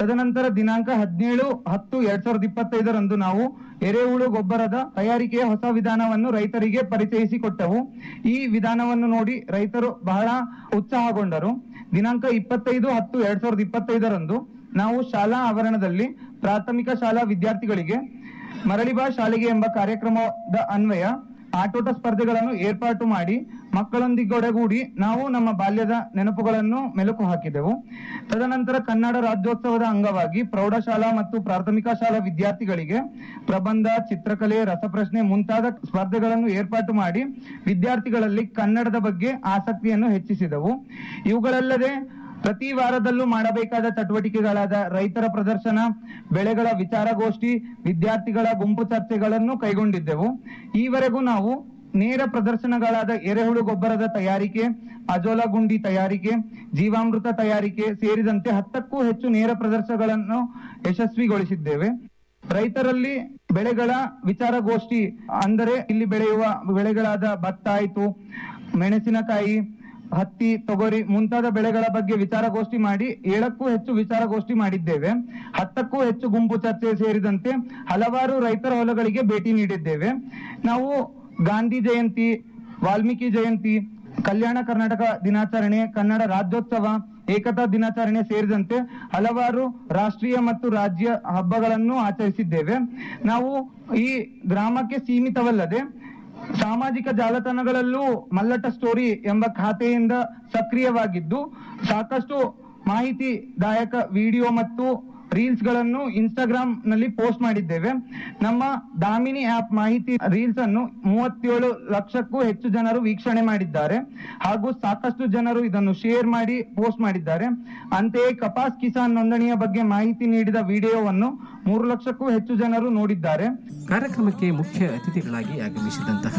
ತದನಂತರ ದಿನಾಂಕ ಹದಿನೇಳು ಹತ್ತು ಎರಡ್ ಸಾವಿರದ ಇಪ್ಪತ್ತೈದರಂದು ನಾವು ಎರೆಹುಳು ಗೊಬ್ಬರದ ತಯಾರಿಕೆಯ ಹೊಸ ವಿಧಾನವನ್ನು ರೈತರಿಗೆ ಪರಿಚಯಿಸಿಕೊಟ್ಟೆವು ಈ ವಿಧಾನವನ್ನು ನೋಡಿ ರೈತರು ಬಹಳ ಉತ್ಸಾಹಗೊಂಡರು ದಿನಾಂಕ ಇಪ್ಪತ್ತೈದು ಹತ್ತು ಎರಡ್ ಸಾವಿರದ ಇಪ್ಪತ್ತೈದರಂದು ನಾವು ಶಾಲಾ ಆವರಣದಲ್ಲಿ ಪ್ರಾಥಮಿಕ ಶಾಲಾ ವಿದ್ಯಾರ್ಥಿಗಳಿಗೆ ಮರಳಿ ಬಾ ಶಾಲೆಗೆ ಎಂಬ ಕಾರ್ಯಕ್ರಮದ ಅನ್ವಯ ಆಟೋಟ ಸ್ಪರ್ಧೆಗಳನ್ನು ಏರ್ಪಾಟು ಮಾಡಿ ಮಕ್ಕಳೊಂದಿಗೊಡಗೂಡಿ ನಾವು ನಮ್ಮ ಬಾಲ್ಯದ ನೆನಪುಗಳನ್ನು ಮೆಲುಕು ಹಾಕಿದೆವು ತದನಂತರ ಕನ್ನಡ ರಾಜ್ಯೋತ್ಸವದ ಅಂಗವಾಗಿ ಪ್ರೌಢಶಾಲಾ ಮತ್ತು ಪ್ರಾಥಮಿಕ ಶಾಲಾ ವಿದ್ಯಾರ್ಥಿಗಳಿಗೆ ಪ್ರಬಂಧ ಚಿತ್ರಕಲೆ ರಸಪ್ರಶ್ನೆ ಮುಂತಾದ ಸ್ಪರ್ಧೆಗಳನ್ನು ಏರ್ಪಾಟು ಮಾಡಿ ವಿದ್ಯಾರ್ಥಿಗಳಲ್ಲಿ ಕನ್ನಡದ ಬಗ್ಗೆ ಆಸಕ್ತಿಯನ್ನು ಹೆಚ್ಚಿಸಿದೆವು ಇವುಗಳಲ್ಲದೆ ಪ್ರತಿ ವಾರದಲ್ಲೂ ಮಾಡಬೇಕಾದ ಚಟುವಟಿಕೆಗಳಾದ ರೈತರ ಪ್ರದರ್ಶನ ಬೆಳೆಗಳ ವಿಚಾರಗೋಷ್ಠಿ ವಿದ್ಯಾರ್ಥಿಗಳ ಗುಂಪು ಚರ್ಚೆಗಳನ್ನು ಕೈಗೊಂಡಿದ್ದೆವು ಈವರೆಗೂ ನಾವು ನೇರ ಪ್ರದರ್ಶನಗಳಾದ ಎರೆಹುಳು ಗೊಬ್ಬರದ ತಯಾರಿಕೆ ಅಜೋಲಾ ಗುಂಡಿ ತಯಾರಿಕೆ ಜೀವಾಮೃತ ತಯಾರಿಕೆ ಸೇರಿದಂತೆ ಹತ್ತಕ್ಕೂ ಹೆಚ್ಚು ನೇರ ಪ್ರದರ್ಶನಗಳನ್ನು ಯಶಸ್ವಿಗೊಳಿಸಿದ್ದೇವೆ ರೈತರಲ್ಲಿ ಬೆಳೆಗಳ ವಿಚಾರಗೋಷ್ಠಿ ಅಂದರೆ ಇಲ್ಲಿ ಬೆಳೆಯುವ ಬೆಳೆಗಳಾದ ಭತ್ತ ಆಯ್ತು ಮೆಣಸಿನಕಾಯಿ ಹತ್ತಿ ತೊಗರಿ ಮುಂತಾದ ಬೆಳೆಗಳ ಬಗ್ಗೆ ವಿಚಾರಗೋಷ್ಠಿ ಮಾಡಿ ಏಳಕ್ಕೂ ಹೆಚ್ಚು ವಿಚಾರಗೋಷ್ಠಿ ಮಾಡಿದ್ದೇವೆ ಹತ್ತಕ್ಕೂ ಹೆಚ್ಚು ಗುಂಪು ಚರ್ಚೆ ಸೇರಿದಂತೆ ಹಲವಾರು ರೈತರ ಹೊಲಗಳಿಗೆ ಭೇಟಿ ನೀಡಿದ್ದೇವೆ ನಾವು ಗಾಂಧಿ ಜಯಂತಿ ವಾಲ್ಮೀಕಿ ಜಯಂತಿ ಕಲ್ಯಾಣ ಕರ್ನಾಟಕ ದಿನಾಚರಣೆ ಕನ್ನಡ ರಾಜ್ಯೋತ್ಸವ ಏಕತಾ ದಿನಾಚರಣೆ ಸೇರಿದಂತೆ ಹಲವಾರು ರಾಷ್ಟ್ರೀಯ ಮತ್ತು ರಾಜ್ಯ ಹಬ್ಬಗಳನ್ನು ಆಚರಿಸಿದ್ದೇವೆ ನಾವು ಈ ಗ್ರಾಮಕ್ಕೆ ಸೀಮಿತವಲ್ಲದೆ ಸಾಮಾಜಿಕ ಜಾಲತಾಣಗಳಲ್ಲೂ ಮಲ್ಲಟ ಸ್ಟೋರಿ ಎಂಬ ಖಾತೆಯಿಂದ ಸಕ್ರಿಯವಾಗಿದ್ದು ಸಾಕಷ್ಟು ಮಾಹಿತಿದಾಯಕ ವಿಡಿಯೋ ಮತ್ತು ರೀಲ್ಸ್ ಗಳನ್ನು ಇನ್ಸ್ಟಾಗ್ರಾಮ್ ನಲ್ಲಿ ಪೋಸ್ಟ್ ಮಾಡಿದ್ದೇವೆ ನಮ್ಮ ದಾಮಿನಿ ಆಪ್ ಮಾಹಿತಿ ರೀಲ್ಸ್ ಅನ್ನು ಮೂವತ್ತೇಳು ಲಕ್ಷಕ್ಕೂ ಹೆಚ್ಚು ಜನರು ವೀಕ್ಷಣೆ ಮಾಡಿದ್ದಾರೆ ಹಾಗೂ ಸಾಕಷ್ಟು ಜನರು ಇದನ್ನು ಶೇರ್ ಮಾಡಿ ಪೋಸ್ಟ್ ಮಾಡಿದ್ದಾರೆ ಅಂತೆಯೇ ಕಪಾಸ್ ಕಿಸಾನ್ ನೋಂದಣಿಯ ಬಗ್ಗೆ ಮಾಹಿತಿ ನೀಡಿದ ವಿಡಿಯೋವನ್ನು ಮೂರು ಲಕ್ಷಕ್ಕೂ ಹೆಚ್ಚು ಜನರು ನೋಡಿದ್ದಾರೆ ಕಾರ್ಯಕ್ರಮಕ್ಕೆ ಮುಖ್ಯ ಅತಿಥಿಗಳಾಗಿ ಆಗಮಿಸಿದಂತಹ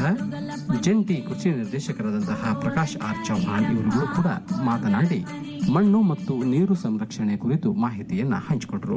ಜಂಟಿ ಕೃಷಿ ನಿರ್ದೇಶಕರಾದಂತಹ ಪ್ರಕಾಶ್ ಆರ್ ಚೌಹಾಣ್ ಇವರುಗಳು ಕೂಡ ಮಾತನಾಡಿ ಮಣ್ಣು ಮತ್ತು ನೀರು ಸಂರಕ್ಷಣೆ ಕುರಿತು ಮಾಹಿತಿಯನ್ನ ಹಂಚಿಕೊಂಡರು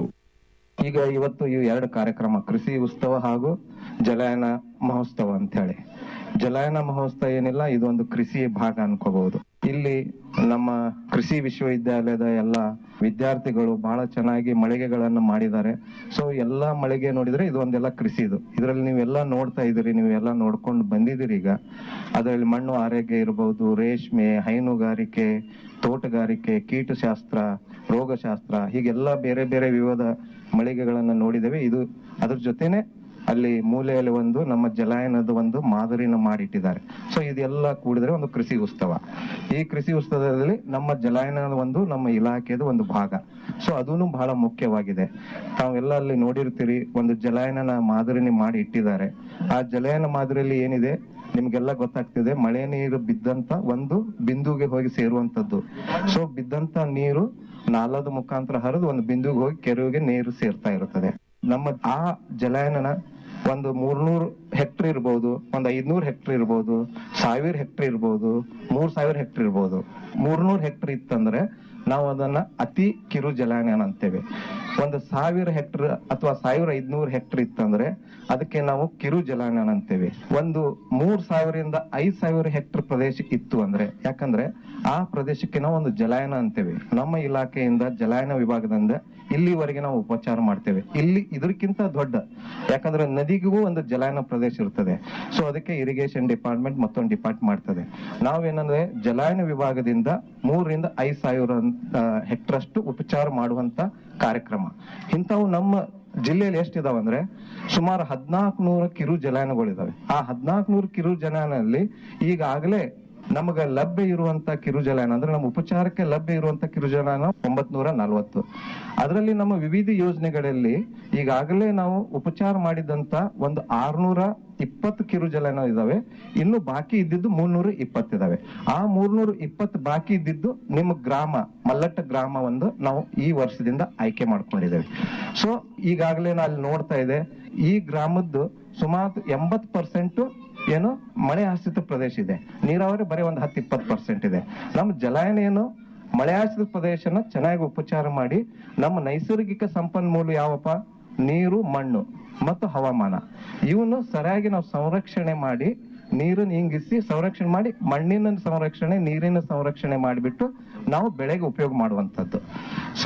ಈಗ ಇವತ್ತು ಈ ಎರಡು ಕಾರ್ಯಕ್ರಮ ಕೃಷಿ ಉತ್ಸವ ಹಾಗೂ ಜಲಾಯನ ಮಹೋತ್ಸವ ಅಂತ ಹೇಳಿ ಜಲಾಯನ ಮಹೋತ್ಸವ ಏನಿಲ್ಲ ಇದೊಂದು ಕೃಷಿ ಭಾಗ ಅನ್ಕೋಬಹುದು ಇಲ್ಲಿ ನಮ್ಮ ಕೃಷಿ ವಿಶ್ವವಿದ್ಯಾಲಯದ ಎಲ್ಲ ವಿದ್ಯಾರ್ಥಿಗಳು ಬಹಳ ಚೆನ್ನಾಗಿ ಮಳಿಗೆಗಳನ್ನು ಮಾಡಿದ್ದಾರೆ ಸೊ ಎಲ್ಲಾ ಮಳಿಗೆ ನೋಡಿದ್ರೆ ಇದು ಒಂದೆಲ್ಲ ಕೃಷಿ ಇದು ಇದರಲ್ಲಿ ನೀವೆಲ್ಲ ನೋಡ್ತಾ ಇದೀರಿ ನೀವೆಲ್ಲ ನೋಡ್ಕೊಂಡು ಬಂದಿದ್ದೀರಿ ಈಗ ಅದರಲ್ಲಿ ಮಣ್ಣು ಆರೋಗ್ಯ ಇರಬಹುದು ರೇಷ್ಮೆ ಹೈನುಗಾರಿಕೆ ತೋಟಗಾರಿಕೆ ಕೀಟಶಾಸ್ತ್ರ ರೋಗಶಾಸ್ತ್ರ ಹೀಗೆಲ್ಲ ಬೇರೆ ಬೇರೆ ವಿವಿಧ ಮಳಿಗೆಗಳನ್ನ ನೋಡಿದ್ದೇವೆ ಇದು ಅದ್ರ ಜೊತೆನೆ ಅಲ್ಲಿ ಮೂಲೆಯಲ್ಲಿ ಒಂದು ನಮ್ಮ ಜಲಾಯನದ ಒಂದು ಮಾದರಿನ ಮಾಡಿಟ್ಟಿದ್ದಾರೆ ಸೊ ಇದೆಲ್ಲ ಕೂಡಿದ್ರೆ ಒಂದು ಕೃಷಿ ಉತ್ಸವ ಈ ಕೃಷಿ ಉತ್ಸವದಲ್ಲಿ ನಮ್ಮ ಜಲಾಯನದ ಒಂದು ನಮ್ಮ ಇಲಾಖೆದ ಒಂದು ಭಾಗ ಸೊ ಅದೂ ಬಹಳ ಮುಖ್ಯವಾಗಿದೆ ತಾವೆಲ್ಲ ಅಲ್ಲಿ ನೋಡಿರ್ತೀರಿ ಒಂದು ಜಲಾಯನನ ಮಾದರಿನ ಮಾಡಿ ಇಟ್ಟಿದ್ದಾರೆ ಆ ಜಲಾಯನ ಮಾದರಿಯಲ್ಲಿ ಏನಿದೆ ನಿಮ್ಗೆಲ್ಲ ಗೊತ್ತಾಗ್ತಿದೆ ಮಳೆ ನೀರು ಬಿದ್ದಂತ ಒಂದು ಬಿಂದುಗೆ ಹೋಗಿ ಸೇರುವಂತದ್ದು ಸೊ ಬಿದ್ದಂತ ನೀರು ನಾಲದ ಮುಖಾಂತರ ಹರಿದು ಒಂದು ಬಿಂದುಗೆ ಹೋಗಿ ಕೆರೆಗೆ ನೀರು ಸೇರ್ತಾ ಇರುತ್ತದೆ ನಮ್ಮ ಆ ಜಲಾಯನನ ಒಂದು ಮೂರ್ನೂರು ಹೆಕ್ಟರ್ ಇರ್ಬೋದು ಒಂದ್ ಐದ್ನೂರ್ ಹೆಕ್ಟರ್ ಇರ್ಬೋದು ಸಾವಿರ ಹೆಕ್ಟರ್ ಇರ್ಬೋದು ಮೂರ್ ಸಾವಿರ ಹೆಕ್ಟರ್ ಇರ್ಬೋದು ಮೂರ್ನೂರ್ ಹೆಕ್ಟರ್ ಇತ್ತಂದ್ರೆ ನಾವು ಅದನ್ನ ಅತಿ ಕಿರು ಜಲಾನಯನ ಅಂತೇವೆ ಒಂದು ಸಾವಿರ ಹೆಕ್ಟರ್ ಅಥವಾ ಸಾವಿರ ಐದ್ನೂರ್ ಹೆಕ್ಟರ್ ಇತ್ತಂದ್ರೆ ಅದಕ್ಕೆ ನಾವು ಕಿರು ಜಲಾನಯನ ಅಂತೇವೆ ಒಂದು ಮೂರ್ ಸಾವಿರದಿಂದ ಐದ್ ಸಾವಿರ ಹೆಕ್ಟರ್ ಪ್ರದೇಶ ಇತ್ತು ಅಂದ್ರೆ ಯಾಕಂದ್ರೆ ಆ ಪ್ರದೇಶಕ್ಕೆ ನಾವು ಒಂದು ಜಲಾಯನ ಅಂತೇವೆ ನಮ್ಮ ಇಲಾಖೆಯಿಂದ ಜಲಾಯನ ವಿಭಾಗದಿಂದ ಇಲ್ಲಿವರೆಗೆ ನಾವು ಉಪಚಾರ ಮಾಡ್ತೇವೆ ಇಲ್ಲಿ ಇದಕ್ಕಿಂತ ದೊಡ್ಡ ಯಾಕಂದ್ರೆ ನದಿಗೂ ಒಂದು ಜಲಾಯನ ಪ್ರದೇಶ ಇರ್ತದೆ ಸೊ ಅದಕ್ಕೆ ಇರಿಗೇಷನ್ ಡಿಪಾರ್ಟ್ಮೆಂಟ್ ಮತ್ತೊಂದು ಡಿಪಾರ್ಟ್ ಮಾಡ್ತದೆ ನಾವೇನಂದ್ರೆ ಜಲಾಯನ ವಿಭಾಗದಿಂದ ಮೂರರಿಂದ ಐದ್ ಸಾವಿರ ಹೆಕ್ಟರ್ ಅಷ್ಟು ಉಪಚಾರ ಮಾಡುವಂತ ಕಾರ್ಯಕ್ರಮ ಇಂಥವು ನಮ್ಮ ಜಿಲ್ಲೆಯಲ್ಲಿ ಎಷ್ಟಿದಾವಂದ್ರೆ ಸುಮಾರು ಹದ್ನಾಲ್ಕು ನೂರ ಕಿರು ಜಲಾಯನಗಳಿದಾವೆ ಆ ಹದ್ನಾಲ್ಕು ನೂರು ಕಿರು ಜಲಾಯನಲ್ಲಿ ಈಗಾಗಲೇ ನಮಗ ಲಭ್ಯ ಇರುವಂತ ಕಿರು ಜಲಾಯನ ಅಂದ್ರೆ ನಮ್ಮ ಉಪಚಾರಕ್ಕೆ ಲಭ್ಯ ಇರುವಂತ ಕಿರು ಜಲಾಯನ ಒಂಬತ್ ನೂರ ನಲ್ವತ್ತು ಅದರಲ್ಲಿ ನಮ್ಮ ವಿವಿಧ ಯೋಜನೆಗಳಲ್ಲಿ ಈಗಾಗಲೇ ನಾವು ಉಪಚಾರ ಮಾಡಿದಂತ ಒಂದು ಆರ್ನೂರ ಇಪ್ಪತ್ತು ಕಿರು ಜಲಾಯನ ಇದಾವೆ ಇನ್ನು ಬಾಕಿ ಇದ್ದಿದ್ದು ಮೂರ್ನೂರ ಇಪ್ಪತ್ತಿದಾವೆ ಆ ಮೂರ್ನೂರ ಇಪ್ಪತ್ತು ಬಾಕಿ ಇದ್ದಿದ್ದು ನಿಮ್ಮ ಗ್ರಾಮ ಮಲ್ಲಟ್ಟ ಗ್ರಾಮ ಒಂದು ನಾವು ಈ ವರ್ಷದಿಂದ ಆಯ್ಕೆ ಮಾಡ್ಕೊಂಡಿದ್ದೇವೆ ಸೊ ಈಗಾಗಲೇ ನಾ ಅಲ್ಲಿ ನೋಡ್ತಾ ಇದೆ ಈ ಗ್ರಾಮದ್ದು ಸುಮಾರು ಎಂಬತ್ ಪರ್ಸೆಂಟ್ ಏನು ಮಳೆ ಆಶ್ರಿತ ಪ್ರದೇಶ ಇದೆ ನೀರಾವರಿ ಬರೀ ಒಂದು ಹತ್ತು ಇಪ್ಪತ್ತು ಪರ್ಸೆಂಟ್ ಇದೆ ನಮ್ಮ ಜಲಾಯನ ಏನು ಮಳೆ ಆಶ್ರಿತ ಪ್ರದೇಶನ ಚೆನ್ನಾಗಿ ಉಪಚಾರ ಮಾಡಿ ನಮ್ಮ ನೈಸರ್ಗಿಕ ಸಂಪನ್ಮೂಲ ಯಾವಪ್ಪ ನೀರು ಮಣ್ಣು ಮತ್ತು ಹವಾಮಾನ ಇವನ್ನು ಸರಿಯಾಗಿ ನಾವು ಸಂರಕ್ಷಣೆ ಮಾಡಿ ನೀರನ್ನು ಇಂಗಿಸಿ ಸಂರಕ್ಷಣೆ ಮಾಡಿ ಮಣ್ಣಿನ ಸಂರಕ್ಷಣೆ ನೀರಿನ ಸಂರಕ್ಷಣೆ ಮಾಡಿಬಿಟ್ಟು ನಾವು ಬೆಳೆಗೆ ಉಪಯೋಗ ಮಾಡುವಂತದ್ದು ಸೊ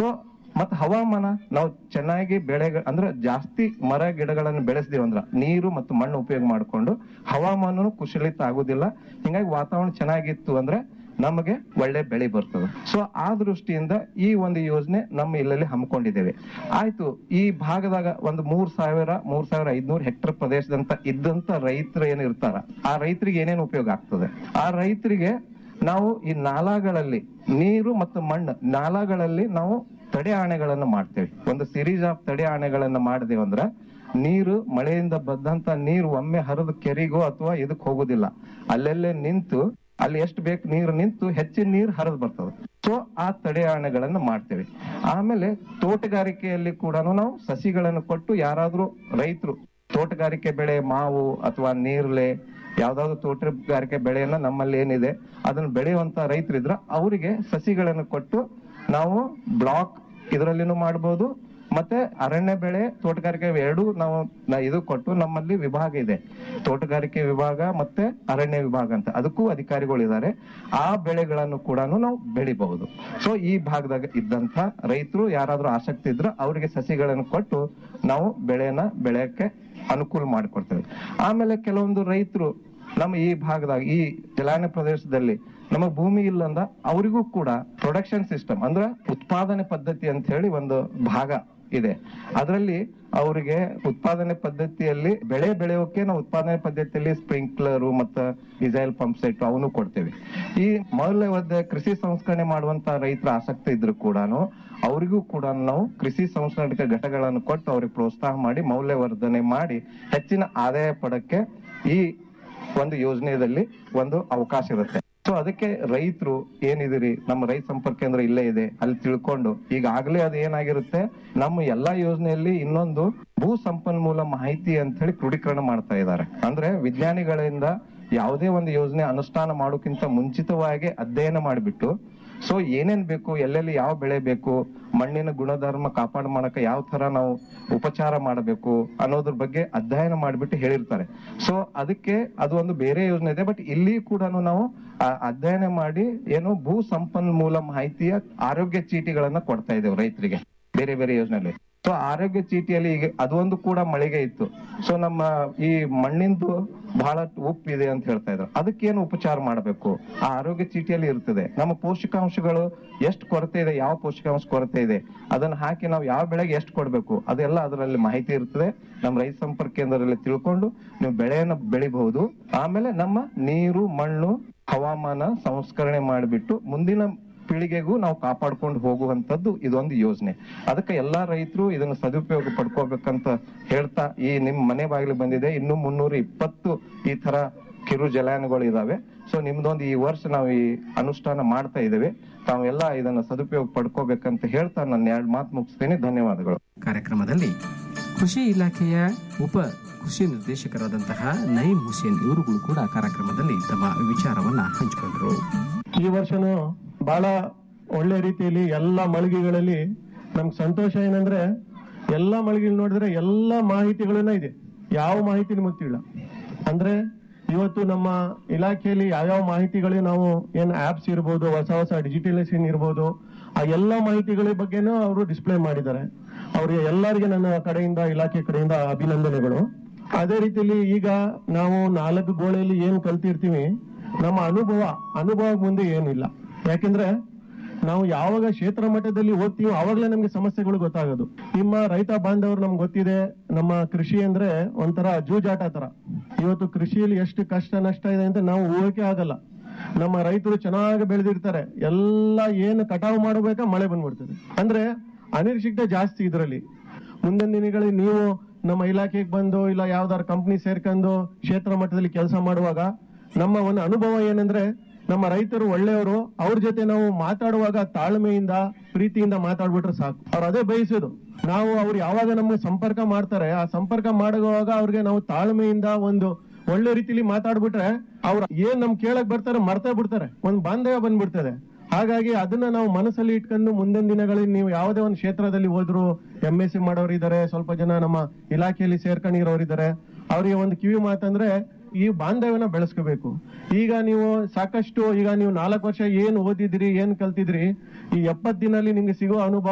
ಮತ್ತ ಹವಾಮಾನ ನಾವು ಚೆನ್ನಾಗಿ ಬೆಳೆ ಅಂದ್ರೆ ಜಾಸ್ತಿ ಮರ ಗಿಡಗಳನ್ನು ಬೆಳೆಸಿದೀವಿ ಅಂದ್ರ ನೀರು ಮತ್ತು ಮಣ್ಣು ಉಪಯೋಗ ಮಾಡಿಕೊಂಡು ಹವಾಮಾನ ಕುಶಲಿತ ಆಗುದಿಲ್ಲ ಹಿಂಗಾಗಿ ವಾತಾವರಣ ಚೆನ್ನಾಗಿತ್ತು ಅಂದ್ರೆ ನಮಗೆ ಒಳ್ಳೆ ಬೆಳೆ ಬರ್ತದೆ ಸೊ ಆ ದೃಷ್ಟಿಯಿಂದ ಈ ಒಂದು ಯೋಜನೆ ನಮ್ಮ ಇಲ್ಲಲ್ಲಿ ಹಮ್ಮಿಕೊಂಡಿದ್ದೇವೆ ಆಯ್ತು ಈ ಭಾಗದಾಗ ಒಂದು ಮೂರ್ ಸಾವಿರ ಮೂರ್ ಸಾವಿರ ಐದ್ನೂರ್ ಹೆಕ್ಟರ್ ಪ್ರದೇಶದಂತ ಇದ್ದಂತ ರೈತರು ಏನ್ ಇರ್ತಾರ ಆ ರೈತರಿಗೆ ಏನೇನು ಉಪಯೋಗ ಆಗ್ತದೆ ಆ ರೈತರಿಗೆ ನಾವು ಈ ನಾಲಾಗಳಲ್ಲಿ ನೀರು ಮತ್ತು ಮಣ್ಣು ನಾಲಾಗಳಲ್ಲಿ ನಾವು ತಡೆ ಆಣೆಗಳನ್ನು ಮಾಡ್ತೇವೆ ಒಂದು ಸಿರೀಸ್ ಆಫ್ ತಡೆ ಆಣೆಗಳನ್ನ ಮಾಡಿದೇವೆ ಅಂದ್ರ ನೀರು ಮಳೆಯಿಂದ ಬಂದಂತ ನೀರು ಒಮ್ಮೆ ಹರಿದು ಕೆರೆಗೋ ಅಥವಾ ಇದಕ್ ಹೋಗುದಿಲ್ಲ ಅಲ್ಲೆಲ್ಲೇ ನಿಂತು ಅಲ್ಲಿ ಎಷ್ಟು ಬೇಕು ನೀರು ನಿಂತು ಹೆಚ್ಚಿನ ನೀರು ಹರಿದು ಬರ್ತದೆ ಸೊ ಆ ತಡೆ ಆಣೆಗಳನ್ನ ಮಾಡ್ತೇವೆ ಆಮೇಲೆ ತೋಟಗಾರಿಕೆಯಲ್ಲಿ ಕೂಡ ನಾವು ಸಸಿಗಳನ್ನು ಕೊಟ್ಟು ಯಾರಾದ್ರೂ ರೈತರು ತೋಟಗಾರಿಕೆ ಬೆಳೆ ಮಾವು ಅಥವಾ ನೀರ್ಲೆ ಯಾವ್ದಾದ್ರು ತೋಟಗಾರಿಕೆ ಬೆಳೆಯನ್ನ ನಮ್ಮಲ್ಲಿ ಏನಿದೆ ಅದನ್ನ ಬೆಳೆಯುವಂತ ರೈತರಿದ್ರ ಅವರಿಗೆ ಸಸಿಗಳನ್ನು ಕೊಟ್ಟು ನಾವು ಬ್ಲಾಕ್ ಇದರಲ್ಲಿನೂ ಮಾಡಬಹುದು ಮತ್ತೆ ಅರಣ್ಯ ಬೆಳೆ ತೋಟಗಾರಿಕೆ ಎರಡೂ ನಾವು ನ- ಇದು ಕೊಟ್ಟು ನಮ್ಮಲ್ಲಿ ವಿಭಾಗ ಇದೆ ತೋಟಗಾರಿಕೆ ವಿಭಾಗ ಮತ್ತೆ ಅರಣ್ಯ ವಿಭಾಗ ಅಂತ ಅದಕ್ಕೂ ಅಧಿಕಾರಿಗಳು ಇದ್ದಾರೆ ಆ ಬೆಳೆಗಳನ್ನು ಕೂಡ ನಾವು ಬೆಳಿಬಹುದು ಸೊ ಈ ಭಾಗದಾಗ ಇದ್ದಂತ ರೈತರು ಯಾರಾದ್ರೂ ಆಸಕ್ತಿ ಇದ್ರೆ ಅವರಿಗೆ ಸಸಿಗಳನ್ನು ಕೊಟ್ಟು ನಾವು ಬೆಳೆನ ಬೆಳೆಯಕ್ಕೆ ಅನುಕೂಲ ಮಾಡಿಕೊಡ್ತೇವೆ ಆಮೇಲೆ ಕೆಲವೊಂದು ರೈತರು ನಮ್ಮ ಈ ಭಾಗದಾಗ ಈ ಜಲಾನಯ ಪ್ರದೇಶದಲ್ಲಿ ನಮಗ್ ಭೂಮಿ ಇಲ್ಲ ಅಂದ ಅವರಿಗೂ ಕೂಡ ಪ್ರೊಡಕ್ಷನ್ ಸಿಸ್ಟಮ್ ಅಂದ್ರೆ ಉತ್ಪಾದನೆ ಪದ್ಧತಿ ಅಂತ ಹೇಳಿ ಒಂದು ಭಾಗ ಇದೆ ಅದರಲ್ಲಿ ಅವರಿಗೆ ಉತ್ಪಾದನೆ ಪದ್ಧತಿಯಲ್ಲಿ ಬೆಳೆ ಬೆಳೆಯೋಕೆ ನಾವು ಉತ್ಪಾದನೆ ಪದ್ಧತಿಯಲ್ಲಿ ಸ್ಪ್ರಿಂಕ್ಲರ್ ಮತ್ತು ಡಿಸೈಲ್ ಪಂಪ್ ಸೆಟ್ ಅವನು ಕೊಡ್ತೇವೆ ಈ ಮೌಲ್ಯವರ್ಧ ಕೃಷಿ ಸಂಸ್ಕರಣೆ ಮಾಡುವಂತ ರೈತರ ಆಸಕ್ತಿ ಇದ್ರು ಕೂಡ ಅವರಿಗೂ ಕೂಡ ನಾವು ಕೃಷಿ ಸಂಸ್ಕರಣೆ ಘಟಕಗಳನ್ನು ಕೊಟ್ಟು ಅವ್ರಿಗೆ ಪ್ರೋತ್ಸಾಹ ಮಾಡಿ ಮೌಲ್ಯವರ್ಧನೆ ಮಾಡಿ ಹೆಚ್ಚಿನ ಆದಾಯ ಪಡಕ್ಕೆ ಈ ಒಂದು ಯೋಜನೆಯಲ್ಲಿ ಒಂದು ಅವಕಾಶ ಇರುತ್ತೆ ಸೊ ಅದಕ್ಕೆ ರೈತರು ಏನಿದಿರಿ ನಮ್ಮ ರೈತ ಸಂಪರ್ಕ ಕೇಂದ್ರ ಇಲ್ಲೇ ಇದೆ ಅಲ್ಲಿ ತಿಳ್ಕೊಂಡು ಈಗಾಗಲೇ ಅದು ಏನಾಗಿರುತ್ತೆ ನಮ್ಮ ಎಲ್ಲಾ ಯೋಜನೆಯಲ್ಲಿ ಇನ್ನೊಂದು ಭೂ ಸಂಪನ್ಮೂಲ ಮಾಹಿತಿ ಅಂತ ಹೇಳಿ ಕ್ರೋಢೀಕರಣ ಮಾಡ್ತಾ ಇದ್ದಾರೆ ಅಂದ್ರೆ ವಿಜ್ಞಾನಿಗಳಿಂದ ಯಾವುದೇ ಒಂದು ಯೋಜನೆ ಅನುಷ್ಠಾನ ಮಾಡೋಕ್ಕಿಂತ ಮುಂಚಿತವಾಗಿ ಅಧ್ಯಯನ ಮಾಡಿಬಿಟ್ಟು ಸೊ ಏನೇನ್ ಬೇಕು ಎಲ್ಲೆಲ್ಲಿ ಯಾವ ಬೆಳೆ ಬೇಕು ಮಣ್ಣಿನ ಗುಣಧರ್ಮ ಕಾಪಾಡ ಮಾಡಕ ಯಾವ ತರ ನಾವು ಉಪಚಾರ ಮಾಡಬೇಕು ಅನ್ನೋದ್ರ ಬಗ್ಗೆ ಅಧ್ಯಯನ ಮಾಡಿಬಿಟ್ಟು ಹೇಳಿರ್ತಾರೆ ಸೊ ಅದಕ್ಕೆ ಅದು ಒಂದು ಬೇರೆ ಯೋಜನೆ ಇದೆ ಬಟ್ ಇಲ್ಲಿ ಕೂಡ ನಾವು ಆ ಅಧ್ಯಯನ ಮಾಡಿ ಏನು ಭೂ ಸಂಪನ್ಮೂಲ ಮಾಹಿತಿಯ ಆರೋಗ್ಯ ಚೀಟಿಗಳನ್ನ ಕೊಡ್ತಾ ಇದ್ದೇವೆ ರೈತರಿಗೆ ಬೇರೆ ಬೇರೆ ಯೋಜನೆಯಲ್ಲಿ ಸೊ ಆರೋಗ್ಯ ಚೀಟಿಯಲ್ಲಿ ಈಗ ಅದೊಂದು ಕೂಡ ಮಳೆಗೆ ಇತ್ತು ಸೊ ನಮ್ಮ ಈ ಮಣ್ಣಿಂದು ಬಹಳ ಉಪ್ಪಿದೆ ಅಂತ ಹೇಳ್ತಾ ಇದ್ರು ಅದಕ್ಕೇನು ಉಪಚಾರ ಮಾಡಬೇಕು ಆ ಆರೋಗ್ಯ ಚೀಟಿಯಲ್ಲಿ ಇರ್ತದೆ ನಮ್ಮ ಪೋಷಕಾಂಶಗಳು ಎಷ್ಟು ಕೊರತೆ ಇದೆ ಯಾವ ಪೋಷಕಾಂಶ ಕೊರತೆ ಇದೆ ಅದನ್ನ ಹಾಕಿ ನಾವು ಯಾವ ಬೆಳೆಗೆ ಎಷ್ಟು ಕೊಡ್ಬೇಕು ಅದೆಲ್ಲ ಅದರಲ್ಲಿ ಮಾಹಿತಿ ಇರ್ತದೆ ನಮ್ಮ ರೈತ ಸಂಪರ್ಕ ಕೇಂದ್ರದಲ್ಲಿ ತಿಳ್ಕೊಂಡು ನೀವು ಬೆಳೆಯನ್ನ ಬೆಳಿಬಹುದು ಆಮೇಲೆ ನಮ್ಮ ನೀರು ಮಣ್ಣು ಹವಾಮಾನ ಸಂಸ್ಕರಣೆ ಮಾಡಿಬಿಟ್ಟು ಮುಂದಿನ ಪೀಳಿಗೆಗೂ ನಾವು ಕಾಪಾಡ್ಕೊಂಡು ಹೋಗುವಂತದ್ದು ಇದೊಂದು ಯೋಜನೆ ಅದಕ್ಕೆ ಎಲ್ಲಾ ರೈತರು ಇದನ್ನ ಸದುಪಯೋಗ ಪಡ್ಕೋಬೇಕಂತ ಹೇಳ್ತಾ ಈ ನಿಮ್ ಮನೆ ಬಾಗಿಲು ಬಂದಿದೆ ಇನ್ನು ಮುನ್ನೂರ ಇಪ್ಪತ್ತು ಈ ತರ ಕಿರು ಜಲಾನಯಗಳು ಇದಾವೆ ಸೊ ನಿಮ್ದೊಂದು ಈ ವರ್ಷ ನಾವು ಈ ಅನುಷ್ಠಾನ ಮಾಡ್ತಾ ಇದ್ದೇವೆ ತಾವೆಲ್ಲ ಇದನ್ನ ಸದುಪಯೋಗ ಪಡ್ಕೋಬೇಕಂತ ಹೇಳ್ತಾ ನನ್ನ ಎರಡು ಮಾತು ಮುಗಿಸ್ತೇನೆ ಧನ್ಯವಾದಗಳು ಕಾರ್ಯಕ್ರಮದಲ್ಲಿ ಕೃಷಿ ಇಲಾಖೆಯ ಉಪ ಕೃಷಿ ನಿರ್ದೇಶಕರಾದಂತಹ ನಯೀಂ ಹುಸೇನ್ ಇವರುಗಳು ಕೂಡ ಕಾರ್ಯಕ್ರಮದಲ್ಲಿ ತಮ್ಮ ವಿಚಾರವನ್ನ ಹಂಚಿಕೊಂಡರು ಈ ವರ್ಷನೂ ಬಹಳ ಒಳ್ಳೆ ರೀತಿಯಲ್ಲಿ ಎಲ್ಲ ಮಳಿಗೆಗಳಲ್ಲಿ ನಮ್ಗೆ ಸಂತೋಷ ಏನಂದ್ರೆ ಎಲ್ಲ ಮಳಿಗೆಗಳು ನೋಡಿದ್ರೆ ಎಲ್ಲ ಮಾಹಿತಿಗಳನ್ನ ಇದೆ ಯಾವ ಮಾಹಿತಿ ನಿಮಗೆ ತಿಳಿಲ್ಲ ಅಂದ್ರೆ ಇವತ್ತು ನಮ್ಮ ಇಲಾಖೆಯಲ್ಲಿ ಯಾವ್ಯಾವ ಮಾಹಿತಿಗಳು ನಾವು ಏನ್ ಆಪ್ಸ್ ಇರ್ಬೋದು ಹೊಸ ಹೊಸ ಡಿಜಿಟಲೈಸೇಷನ್ ಇರ್ಬೋದು ಆ ಎಲ್ಲ ಮಾಹಿತಿಗಳ ಬಗ್ಗೆನೂ ಅವರು ಡಿಸ್ಪ್ಲೇ ಮಾಡಿದ್ದಾರೆ ಅವರಿಗೆ ಎಲ್ಲರಿಗೆ ನನ್ನ ಕಡೆಯಿಂದ ಇಲಾಖೆ ಕಡೆಯಿಂದ ಅಭಿನಂದನೆಗಳು ಅದೇ ರೀತಿಯಲ್ಲಿ ಈಗ ನಾವು ನಾಲ್ಕು ಗೋಳೆಯಲ್ಲಿ ಏನ್ ಕಲ್ತಿರ್ತೀವಿ ನಮ್ಮ ಅನುಭವ ಅನುಭವ ಮುಂದೆ ಏನಿಲ್ಲ ಯಾಕೆಂದ್ರೆ ನಾವು ಯಾವಾಗ ಕ್ಷೇತ್ರ ಮಟ್ಟದಲ್ಲಿ ಓದ್ತೀವೋ ಅವಾಗಲೇ ನಮ್ಗೆ ಸಮಸ್ಯೆಗಳು ಗೊತ್ತಾಗೋದು ನಿಮ್ಮ ರೈತ ಬಾಂಧವರು ನಮ್ಗೆ ಗೊತ್ತಿದೆ ನಮ್ಮ ಕೃಷಿ ಅಂದ್ರೆ ಒಂಥರ ಜೂಜಾಟ ತರ ಇವತ್ತು ಕೃಷಿಯಲ್ಲಿ ಎಷ್ಟು ಕಷ್ಟ ನಷ್ಟ ಇದೆ ಅಂತ ನಾವು ಊಹಕ್ಕೆ ಆಗಲ್ಲ ನಮ್ಮ ರೈತರು ಚೆನ್ನಾಗಿ ಬೆಳೆದಿರ್ತಾರೆ ಎಲ್ಲ ಏನು ಕಟಾವು ಮಾಡಬೇಕಾ ಮಳೆ ಬಂದ್ಬಿಡ್ತದೆ ಅಂದ್ರೆ ಅನಿರೀಕ್ಷಿತ ಜಾಸ್ತಿ ಇದರಲ್ಲಿ ಮುಂದಿನ ದಿನಗಳಲ್ಲಿ ನೀವು ನಮ್ಮ ಇಲಾಖೆಗೆ ಬಂದು ಇಲ್ಲ ಯಾವ್ದಾದ್ರು ಕಂಪ್ನಿ ಸೇರ್ಕೊಂಡು ಕ್ಷೇತ್ರ ಮಟ್ಟದಲ್ಲಿ ಕೆಲಸ ಮಾಡುವಾಗ ನಮ್ಮ ಒಂದು ಅನುಭವ ಏನಂದ್ರೆ ನಮ್ಮ ರೈತರು ಒಳ್ಳೆಯವರು ಅವ್ರ ಜೊತೆ ನಾವು ಮಾತಾಡುವಾಗ ತಾಳ್ಮೆಯಿಂದ ಪ್ರೀತಿಯಿಂದ ಮಾತಾಡ್ಬಿಟ್ರೆ ಸಾಕು ಅವ್ರು ಅದೇ ಬಯಸೋದು ನಾವು ಅವ್ರು ಯಾವಾಗ ನಮ್ಗೆ ಸಂಪರ್ಕ ಮಾಡ್ತಾರೆ ಆ ಸಂಪರ್ಕ ಮಾಡುವಾಗ ಅವ್ರಿಗೆ ನಾವು ತಾಳ್ಮೆಯಿಂದ ಒಂದು ಒಳ್ಳೆ ರೀತಿಲಿ ಮಾತಾಡ್ಬಿಟ್ರೆ ಅವ್ರು ಏನ್ ನಮ್ ಕೇಳಕ್ ಬರ್ತಾರೆ ಮರ್ತೇ ಬಿಡ್ತಾರೆ ಒಂದ್ ಬಾಂಧವ್ಯ ಬಂದ್ಬಿಡ್ತದೆ ಹಾಗಾಗಿ ಅದನ್ನ ನಾವು ಮನಸ್ಸಲ್ಲಿ ಇಟ್ಕೊಂಡು ಮುಂದಿನ ದಿನಗಳಲ್ಲಿ ನೀವು ಯಾವುದೇ ಒಂದು ಕ್ಷೇತ್ರದಲ್ಲಿ ಹೋದ್ರು ಎಂ ಎಸ್ ಸಿ ಮಾಡೋರು ಇದಾರೆ ಸ್ವಲ್ಪ ಜನ ನಮ್ಮ ಇಲಾಖೆಯಲ್ಲಿ ಸೇರ್ಕೊಂಡಿರೋರು ಇದಾರೆ ಅವರಿಗೆ ಒಂದು ಕಿವಿ ಮಾತಂದ್ರೆ ಈ ಬಾಂಧವ್ಯನ ಬೆಳೆಸ್ಕೋಬೇಕು ಈಗ ನೀವು ಸಾಕಷ್ಟು ಈಗ ನೀವು ನಾಲ್ಕು ವರ್ಷ ಏನ್ ಓದಿದ್ರಿ ಏನ್ ಕಲ್ತಿದ್ರಿ ಈ ಎಪ್ಪತ್ ದಿನಲ್ಲಿ ನಿಮ್ಗೆ ಸಿಗೋ ಅನುಭವ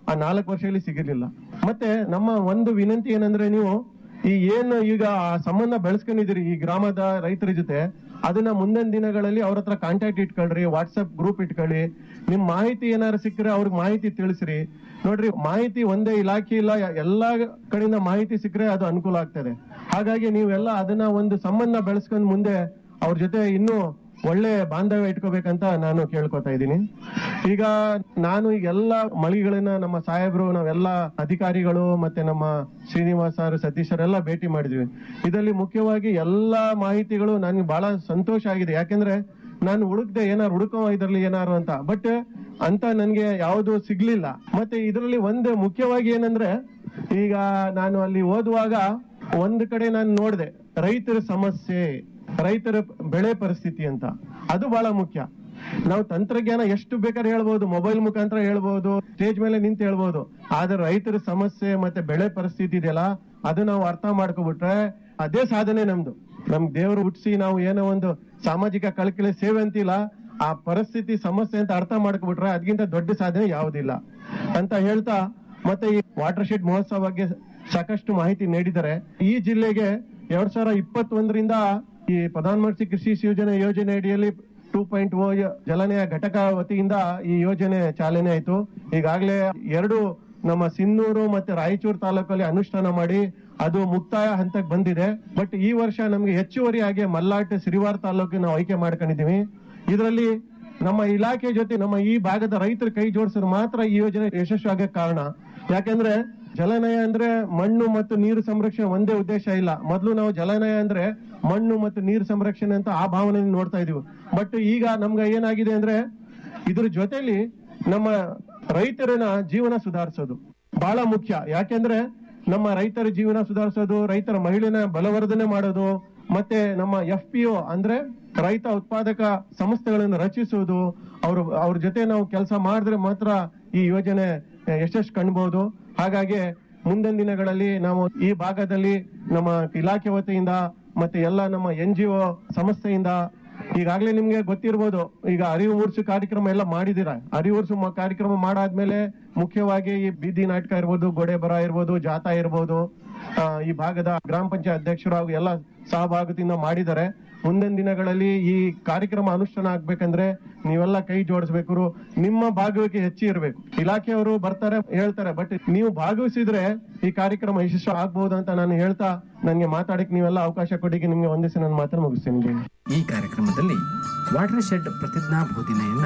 ಆ ನಾಲ್ಕು ವರ್ಷದಲ್ಲಿ ಸಿಗಿರ್ಲಿಲ್ಲ ಮತ್ತೆ ನಮ್ಮ ಒಂದು ವಿನಂತಿ ಏನಂದ್ರೆ ನೀವು ಈ ಏನು ಈಗ ಆ ಸಂಬಂಧ ಬೆಳೆಸ್ಕೊಂಡಿದ್ದೀರಿ ಈ ಗ್ರಾಮದ ರೈತರ ಜೊತೆ ಅದನ್ನ ಮುಂದಿನ ದಿನಗಳಲ್ಲಿ ಅವ್ರ ಹತ್ರ ಕಾಂಟ್ಯಾಕ್ಟ್ ಇಟ್ಕೊಳ್ರಿ ವಾಟ್ಸ್ಆಪ್ ಗ್ರೂಪ್ ಇಟ್ಕೊಳ್ಳಿ ನಿಮ್ ಮಾಹಿತಿ ಏನಾರು ಸಿಕ್ಕರೆ ಅವ್ರಿಗೆ ಮಾಹಿತಿ ತಿಳಿಸ್ರಿ ನೋಡ್ರಿ ಮಾಹಿತಿ ಒಂದೇ ಇಲಾಖೆ ಇಲ್ಲ ಎಲ್ಲಾ ಕಡೆಯಿಂದ ಮಾಹಿತಿ ಸಿಕ್ಕರೆ ಅದು ಅನುಕೂಲ ಆಗ್ತದೆ ಹಾಗಾಗಿ ನೀವೆಲ್ಲ ಅದನ್ನ ಒಂದು ಸಂಬಂಧ ಬೆಳೆಸ್ಕೊಂಡ್ ಮುಂದೆ ಅವ್ರ ಜೊತೆ ಇನ್ನೂ ಒಳ್ಳೆ ಬಾಂಧವ್ಯ ಇಟ್ಕೋಬೇಕಂತ ನಾನು ಕೇಳ್ಕೊತಾ ಇದ್ದೀನಿ ಈಗ ನಾನು ಈಗ ಎಲ್ಲ ಮಳಿಗಳನ್ನ ನಮ್ಮ ಸಾಹೇಬ್ರು ನಾವೆಲ್ಲ ಅಧಿಕಾರಿಗಳು ಮತ್ತೆ ನಮ್ಮ ಶ್ರೀನಿವಾಸ್ ಸರ್ ಸತೀಶ್ ಸರ್ ಎಲ್ಲ ಭೇಟಿ ಮಾಡಿದ್ವಿ ಇದರಲ್ಲಿ ಮುಖ್ಯವಾಗಿ ಎಲ್ಲಾ ಮಾಹಿತಿಗಳು ನನಗೆ ಬಹಳ ಸಂತೋಷ ಆಗಿದೆ ಯಾಕೆಂದ್ರೆ ನಾನು ಹುಡುಕ್ದೆ ಏನಾರು ಹುಡುಕೋ ಇದ್ರಲ್ಲಿ ಏನಾರು ಅಂತ ಬಟ್ ಅಂತ ನನ್ಗೆ ಯಾವುದು ಸಿಗ್ಲಿಲ್ಲ ಮತ್ತೆ ಇದರಲ್ಲಿ ಒಂದು ಮುಖ್ಯವಾಗಿ ಏನಂದ್ರೆ ಈಗ ನಾನು ಅಲ್ಲಿ ಓದುವಾಗ ಒಂದು ಕಡೆ ನಾನು ನೋಡಿದೆ ರೈತರ ಸಮಸ್ಯೆ ರೈತರ ಬೆಳೆ ಪರಿಸ್ಥಿತಿ ಅಂತ ಅದು ಬಹಳ ಮುಖ್ಯ ನಾವು ತಂತ್ರಜ್ಞಾನ ಎಷ್ಟು ಬೇಕಾದ್ರೆ ಹೇಳ್ಬೋದು ಮೊಬೈಲ್ ಮುಖಾಂತರ ಹೇಳ್ಬೋದು ಸ್ಟೇಜ್ ಮೇಲೆ ನಿಂತು ಹೇಳ್ಬೋದು ಆದ್ರೆ ರೈತರ ಸಮಸ್ಯೆ ಮತ್ತೆ ಬೆಳೆ ಪರಿಸ್ಥಿತಿ ಇದೆಯಲ್ಲ ಅದು ನಾವು ಅರ್ಥ ಮಾಡ್ಕೊಬಿಟ್ರೆ ಅದೇ ಸಾಧನೆ ನಮ್ದು ನಮ್ ದೇವರು ಹುಟ್ಟಿಸಿ ನಾವು ಏನೋ ಒಂದು ಸಾಮಾಜಿಕ ಕಳಕಳಿ ಸೇವೆ ಅಂತಿಲ್ಲ ಆ ಪರಿಸ್ಥಿತಿ ಸಮಸ್ಯೆ ಅಂತ ಅರ್ಥ ಮಾಡ್ಕೊಬಿಟ್ರೆ ಅದಕ್ಕಿಂತ ದೊಡ್ಡ ಸಾಧನೆ ಯಾವುದಿಲ್ಲ ಅಂತ ಹೇಳ್ತಾ ಮತ್ತೆ ಈ ವಾಟರ್ ಶೆಡ್ ಮಹೋತ್ಸವ ಬಗ್ಗೆ ಸಾಕಷ್ಟು ಮಾಹಿತಿ ನೀಡಿದ್ದಾರೆ ಈ ಜಿಲ್ಲೆಗೆ ಎರಡ್ ಸಾವಿರ ಇಪ್ಪತ್ತೊಂದರಿಂದ ಈ ಪ್ರಧಾನಮಂತ್ರಿ ಕೃಷಿ ಯೋಜನೆ ಯೋಜನೆ ಅಡಿಯಲ್ಲಿ ಟೂ ಪಾಯಿಂಟ್ ಓ ಜಲನೆಯ ಘಟಕ ವತಿಯಿಂದ ಈ ಯೋಜನೆ ಚಾಲನೆ ಆಯ್ತು ಈಗಾಗಲೇ ಎರಡು ನಮ್ಮ ಸಿನ್ನೂರು ಮತ್ತೆ ರಾಯಚೂರು ತಾಲೂಕಲ್ಲಿ ಅನುಷ್ಠಾನ ಮಾಡಿ ಅದು ಮುಕ್ತಾಯ ಹಂತಕ್ಕೆ ಬಂದಿದೆ ಬಟ್ ಈ ವರ್ಷ ನಮ್ಗೆ ಹೆಚ್ಚುವರಿಯಾಗಿ ಮಲ್ಲಾಟ್ ಸಿರಿವಾರ ತಾಲೂಕು ನಾವು ಆಯ್ಕೆ ಮಾಡ್ಕೊಂಡಿದೀವಿ ಇದರಲ್ಲಿ ನಮ್ಮ ಇಲಾಖೆ ಜೊತೆ ನಮ್ಮ ಈ ಭಾಗದ ರೈತರ ಕೈ ಜೋಡಿಸಿದ್ರೆ ಮಾತ್ರ ಈ ಯೋಜನೆ ಯಶಸ್ವಿ ಆಗಕ್ಕೆ ಕಾರಣ ಯಾಕಂದ್ರೆ ಜಲನಯ ಅಂದ್ರೆ ಮಣ್ಣು ಮತ್ತು ನೀರು ಸಂರಕ್ಷಣೆ ಒಂದೇ ಉದ್ದೇಶ ಇಲ್ಲ ಮೊದಲು ನಾವು ಜಲನಯ ಅಂದ್ರೆ ಮಣ್ಣು ಮತ್ತು ನೀರು ಸಂರಕ್ಷಣೆ ಅಂತ ಆ ಭಾವನೆ ನೋಡ್ತಾ ಇದೀವಿ ಬಟ್ ಈಗ ನಮ್ಗೆ ಏನಾಗಿದೆ ಅಂದ್ರೆ ಇದ್ರ ಜೊತೆಲಿ ನಮ್ಮ ರೈತರನ್ನ ಜೀವನ ಸುಧಾರಿಸೋದು ಬಹಳ ಮುಖ್ಯ ಯಾಕೆಂದ್ರೆ ನಮ್ಮ ರೈತರ ಜೀವನ ಸುಧಾರಿಸೋದು ರೈತರ ಮಹಿಳೆನ ಬಲವರ್ಧನೆ ಮಾಡೋದು ಮತ್ತೆ ನಮ್ಮ ಎಫ್ ಪಿ ಒ ಅಂದ್ರೆ ರೈತ ಉತ್ಪಾದಕ ಸಂಸ್ಥೆಗಳನ್ನು ರಚಿಸುವುದು ಅವ್ರ ಅವ್ರ ಜೊತೆ ನಾವು ಕೆಲಸ ಮಾಡಿದ್ರೆ ಮಾತ್ರ ಈ ಯೋಜನೆ ಯಶಸ್ಸು ಕಾಣಬಹುದು ಹಾಗಾಗಿ ಮುಂದಿನ ದಿನಗಳಲ್ಲಿ ನಾವು ಈ ಭಾಗದಲ್ಲಿ ನಮ್ಮ ಇಲಾಖೆ ವತಿಯಿಂದ ಮತ್ತೆ ಎಲ್ಲ ನಮ್ಮ ಎನ್ ಜಿ ಒ ಸಂಸ್ಥೆಯಿಂದ ಈಗಾಗಲೇ ನಿಮ್ಗೆ ಗೊತ್ತಿರ್ಬೋದು ಈಗ ಅರಿವು ಮೂಡಿಸು ಕಾರ್ಯಕ್ರಮ ಎಲ್ಲ ಮಾಡಿದಿರ ಅರಿವು ಮೂಡಿಸು ಮ- ಕಾರ್ಯಕ್ರಮ ಮಾಡಾದ್ಮೇಲೆ ಮುಖ್ಯವಾಗಿ ಈ ಬೀದಿ ನಾಟಕ ಇರ್ಬೋದು ಗೋಡೆ ಬರ ಇರ್ಬೋದು ಜಾಥಾ ಇರ್ಬೋದು ಆ, ಈ ಭಾಗದ ಗ್ರಾಮ ಪಂಚಾಯತ್ ಅಧ್ಯಕ್ಷರು ಹಾಗೂ ಎಲ್ಲ ಸಹಭಾಗದಿಂದ ಮಾಡಿದ್ದಾರೆ ಮುಂದಿನ ದಿನಗಳಲ್ಲಿ ಈ ಕಾರ್ಯಕ್ರಮ ಅನುಷ್ಠಾನ ಆಗ್ಬೇಕಂದ್ರೆ ನೀವೆಲ್ಲ ಕೈ ಜೋಡಿಸ್ಬೇಕು ನಿಮ್ಮ ಭಾಗವಹಿಕೆ ಹೆಚ್ಚಿ ಇರಬೇಕು ಇಲಾಖೆಯವರು ಬರ್ತಾರೆ ಹೇಳ್ತಾರೆ ಬಟ್ ನೀವು ಭಾಗವಹಿಸಿದ್ರೆ ಈ ಕಾರ್ಯಕ್ರಮ ಯಶಸ್ವಿ ಆಗ್ಬಹುದು ಅಂತ ನಾನು ಹೇಳ್ತಾ ನನಗೆ ಮಾತಾಡಕ್ಕೆ ನೀವೆಲ್ಲ ಅವಕಾಶ ಕೊಟ್ಟಿಗೆ ನಿಮ್ಗೆ ಒಂದಿವ್ಸ ನನ್ನ ಮಾತನ್ನು ಮುಗಿಸ್ತೀನಿ ಈ ಕಾರ್ಯಕ್ರಮದಲ್ಲಿ ವಾಟರ್ ಶೆಡ್ ಪ್ರತಿಜ್ಞಾ ಬೋಧನೆಯನ್ನ